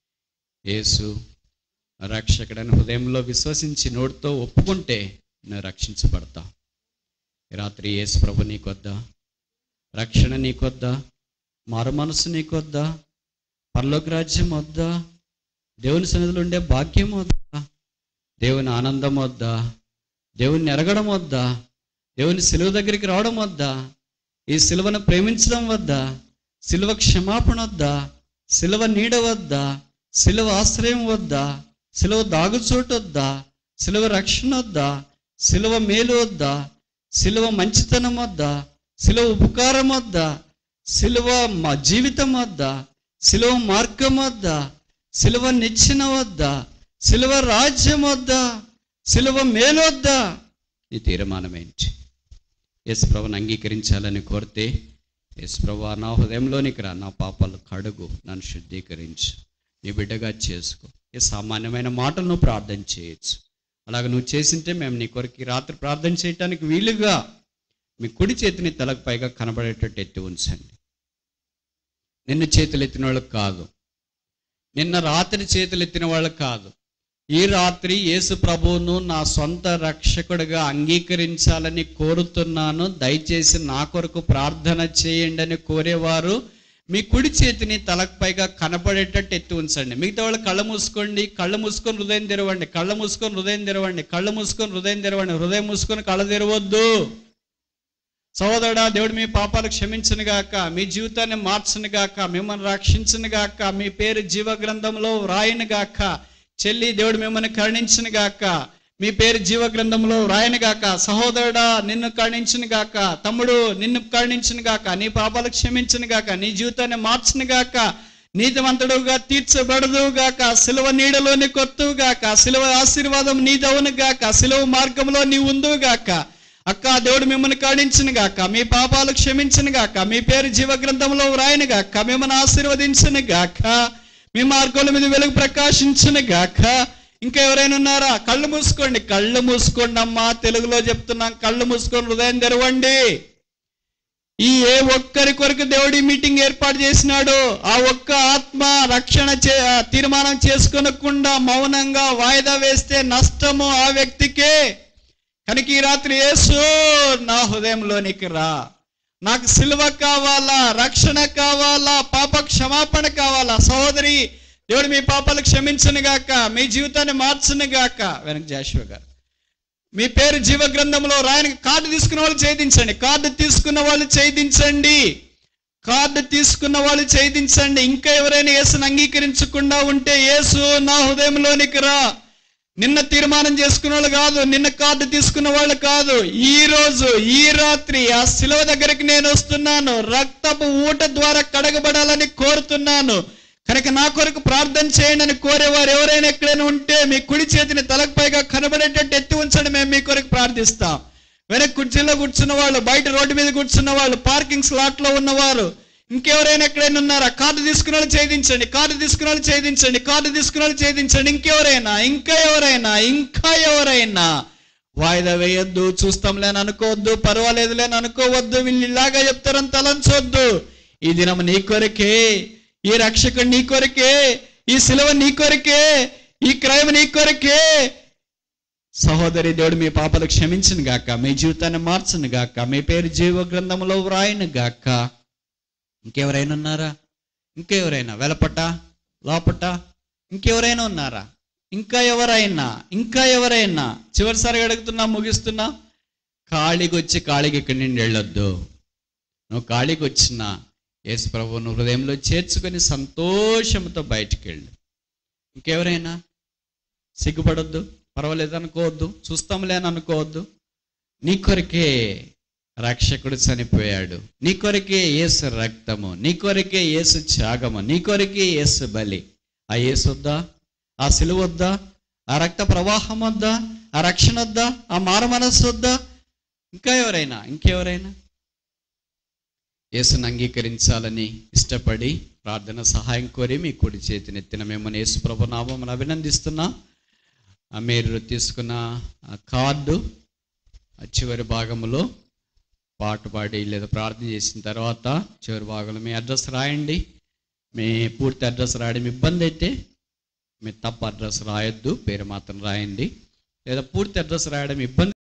యేసు రక్షకుడని హృదయంలో విశ్వసించి నోటితో ఒప్పుకుంటే నేను రక్షించబడతా ఈ రాత్రి యేసు ప్రభు నీకొద్దా రక్షణ నీకొద్దా మారు మనసు నీకొద్దా పరలోక రాజ్యం వద్దా దేవుని సన్నిధిలో ఉండే భాగ్యం వద్దా దేవుని ఆనందం వద్దా దేవుని ఎరగడం వద్దా దేవుని సిలువ దగ్గరికి రావడం వద్దా ఈ సిలువను ప్రేమించడం వద్దా సిలువ క్షమాపణ వద్దా సిలువ నీడ వద్దా సిలువ ఆశ్రయం వద్దా సిలువ దాగుచోటు వద్దా సిలువ రక్షణ వద్దా సిలువ మేలు వద్దా సిలువ మంచితనం వద్దా సిలువ ఉపకారం వద్దా సిలువ మా జీవితం వద్దా సిలువ మార్గం వద్దా సిలువ నిచ్చిన వద్దా సిలువ రాజ్యం వద్దా సిలువ మేలు వద్దా నీ తీర్మానం ఏంటి యేసు ప్రభుని అంగీకరించాలని కోరితే యేసు ప్రభు నా హృదయంలోనికి రా నా పాపాలు కడుగు నన్ను శుద్ధీకరించు నీ బిడ్డగా చేసుకో ఈ సామాన్యమైన మాటలు నువ్వు ప్రార్థన చేయొచ్చు అలాగ నువ్వు చేసింటే మేము నీ కొరకు ఈ రాత్రి ప్రార్థన చేయటానికి వీలుగా మీ కుడి చేతిని తలకు పైగా కనబడేటట్టు ఎత్తి ఉంచండి నిన్ను చేతులు ఎత్తిన వాళ్ళు కాదు నిన్న రాత్రి చేతులు ఎత్తిన వాళ్ళు కాదు ఈ రాత్రి యేసు ప్రభువును నా సొంత రక్షకుడిగా అంగీకరించాలని కోరుతున్నాను దయచేసి నా కొరకు ప్రార్థన చేయండి అని కోరేవారు మీ కుడి చేతిని తలకు పైగా కనపడేటట్టు ఎత్తి ఉంచండి మిగతా వాళ్ళు కళ్ళు మూసుకోండి కళ్ళు మూసుకొని హృదయం తెరవండి కళ్ళు మూసుకొని హృదయం తెరవండి కళ్ళు మూసుకొని హృదయం తెరవండి హృదయం మూసుకొని కళ్ళు తెరవద్దు సహోదరుడా దేవుడు మీ పాపాలు క్షమించను గాక మీ జీవితాన్ని మార్చను గాక మిమ్మల్ని రక్షించను గాక మీ పేరు జీవ గ్రంథంలో వ్రాయను గాక చెల్లి దేవుడు మిమ్మల్ని కరుణించను గాక మీ పేరు జీవ గ్రంథంలో వ్రాయను గాక సహోదరుడా నిన్ను కరుణించను గాక తమ్ముడు నిన్ను కరుణించను గాక నీ పాపాలు క్షమించను గాక నీ జీవితాన్ని మార్చను గాక నీతివంతుడుగా తీర్చబడదు గాక సిలువ నీడలోని కొత్తువు గాక సిలువ ఆశీర్వాదం నీదవును గాక సిలువ మార్గంలో నీ ఉందువు గాక అక్క దేవుడు మిమ్మల్ని కాడించను గాక మీ పాపాలు క్షమించను గాక మీ పేరు జీవ గ్రంథంలో వ్రాయను గాక మిమ్మల్ని ఆశీర్వదించను గాక మీ మార్గాల మీద వెలుగు ప్రకాశించను గాక ఇంకా ఎవరైనా ఉన్నారా కళ్ళు మూసుకోండి కళ్ళు మూసుకోండి అమ్మా తెలుగులో చెప్తున్నాం కళ్ళు మూసుకొని హృదయం తెరవండి ఈ ఏ ఒక్కరి కొరకు దేవుడి మీటింగ్ ఏర్పాటు చేసినాడు ఆ ఒక్క ఆత్మ రక్షణ చే తీర్మానం చేసుకొనకుండా మౌనంగా వాయిదా వేస్తే నష్టము ఆ వ్యక్తికే కనుక ఈ రాత్రి యేసు నా హృదయంలోనికి రా నాకు సిలువ కావాలా రక్షణ కావాలా పాప క్షమాపణ కావాలా సహోదరి దేవుడు మీ పాపాలు క్షమించను గాక మీ జీవితాన్ని మార్చును గాక వెనక జాషువ గారు మీ పేరు జీవ గ్రంథంలో రాయని కార్డు తీసుకున్న వాళ్ళు ఛేదించండి కార్డు తీసుకున్న వాళ్ళు ఛేదించండి కార్డు తీసుకున్న వాళ్ళు ఛేదించండి ఇంకా ఎవరైనా యేసుని అంగీకరించకుండా ఉంటే యేసు నా హృదయంలోనికి రా నిన్న తీర్మానం చేసుకున్న వాళ్ళు కాదు నిన్న కార్డు తీసుకున్న వాళ్ళు కాదు ఈ రోజు ఈ రాత్రి ఆ శిలువ దగ్గరికి నేను వస్తున్నాను రక్తపు ఊట ద్వారా కడగబడాలని కోరుతున్నాను కనుక నా కొరకు ప్రార్థన చేయండి అని కోరేవారు ఎవరైనా ఎక్కడైనా ఉంటే మీ కుడి చేతిని తలకు పైగా కనబడేటట్టు ఎత్తి ఉంచండి మేము మీ కొరకు ప్రార్థిస్తాం వెనక కుర్చీలో కూర్చున్న వాళ్ళు బయట రోడ్డు మీద కూర్చున్న వాళ్ళు పార్కింగ్ స్లాట్ లో ఉన్నవారు ఇంకెవరైనా ఎక్కడైనా ఉన్నారా కార్డు తీసుకున్న వాళ్ళు ఛేదించండి కార్డు తీసుకున్న వాళ్ళు ఛేదించండి కార్డు తీసుకున్న వాళ్ళు ఛేదించండి ఇంకెవరైనా ఇంకా ఎవరైనా ఇంకా ఎవరైనా వాయిదా వేయొద్దు చూస్తాంలే అని అనుకోవద్దు పర్వాలేదులే అని అనుకోవద్దు వీళ్ళు ఇలాగా చెప్తారని తలంచొద్దు ఈ దినం నీ కొరకే ఈ రక్షకుడు నీ కొరకే ఈ శిలువ నీ కొరకే ఈ క్రయం నీ కొరకే సహోదరి దేవుడు మీ పాపలు క్షమించను గాక మీ జీవితాన్ని మార్చను గాక మీ పేరు జీవ గ్రంథంలో వ్రాయను గాక ఇంకెవరైనా ఉన్నారా ఇంకెవరైనా వెలపట లోపట ఇంకెవరైనా ఉన్నారా ఇంకా ఎవరైనా ఇంకా ఎవరైనా చివరిసారిగా అడుగుతున్నా ముగిస్తున్నా ఖాళీకి వచ్చి ఖాళీకి ఇక్కడి నుండి వెళ్ళొద్దు నువ్వు ఖాళీకి వచ్చిన యేసు ప్రభువును హృదయంలో చేర్చుకొని సంతోషంతో బయటికి వెళ్ళు ఇంకెవరైనా సిగ్గుపడొద్దు పర్వాలేదు అనుకోవద్దు చూస్తాంలే అని అనుకోవద్దు నీ కొరకే రక్షకుడు చనిపోయాడు నీ కొరకే యేసు రక్తము నీ కొరకే యేసు త్యాగము నీ కొరకే యేసు బలి ఆ యేసు వద్దా ఆ సిలువ వద్దా ఆ రక్త ప్రవాహం వద్దా ఆ రక్షణ వద్దా ఆ మారు మనస్సు వద్దా ఇంకా ఎవరైనా ఇంకెవరైనా యేసును అంగీకరించాలని ఇష్టపడి ప్రార్థన సహాయం కోరి మీ కుడి చేతినెత్తిన మిమ్మల్ని యేసు ప్రభు నామమును అభినందిస్తున్నాం ఆ మీరు తీసుకున్న ఆ కార్డు ఆ చివరి భాగంలో పాట పాడి లేదా ప్రార్థన చేసిన తర్వాత చివరి భాగంలో మీ అడ్రస్ రాయండి మీ పూర్తి అడ్రస్ రాయడం ఇబ్బంది అయితే మీ తప్ప అడ్రస్ రాయొద్దు పేరు మాత్రం రాయండి లేదా పూర్తి అడ్రస్ రాయడం ఇబ్బంది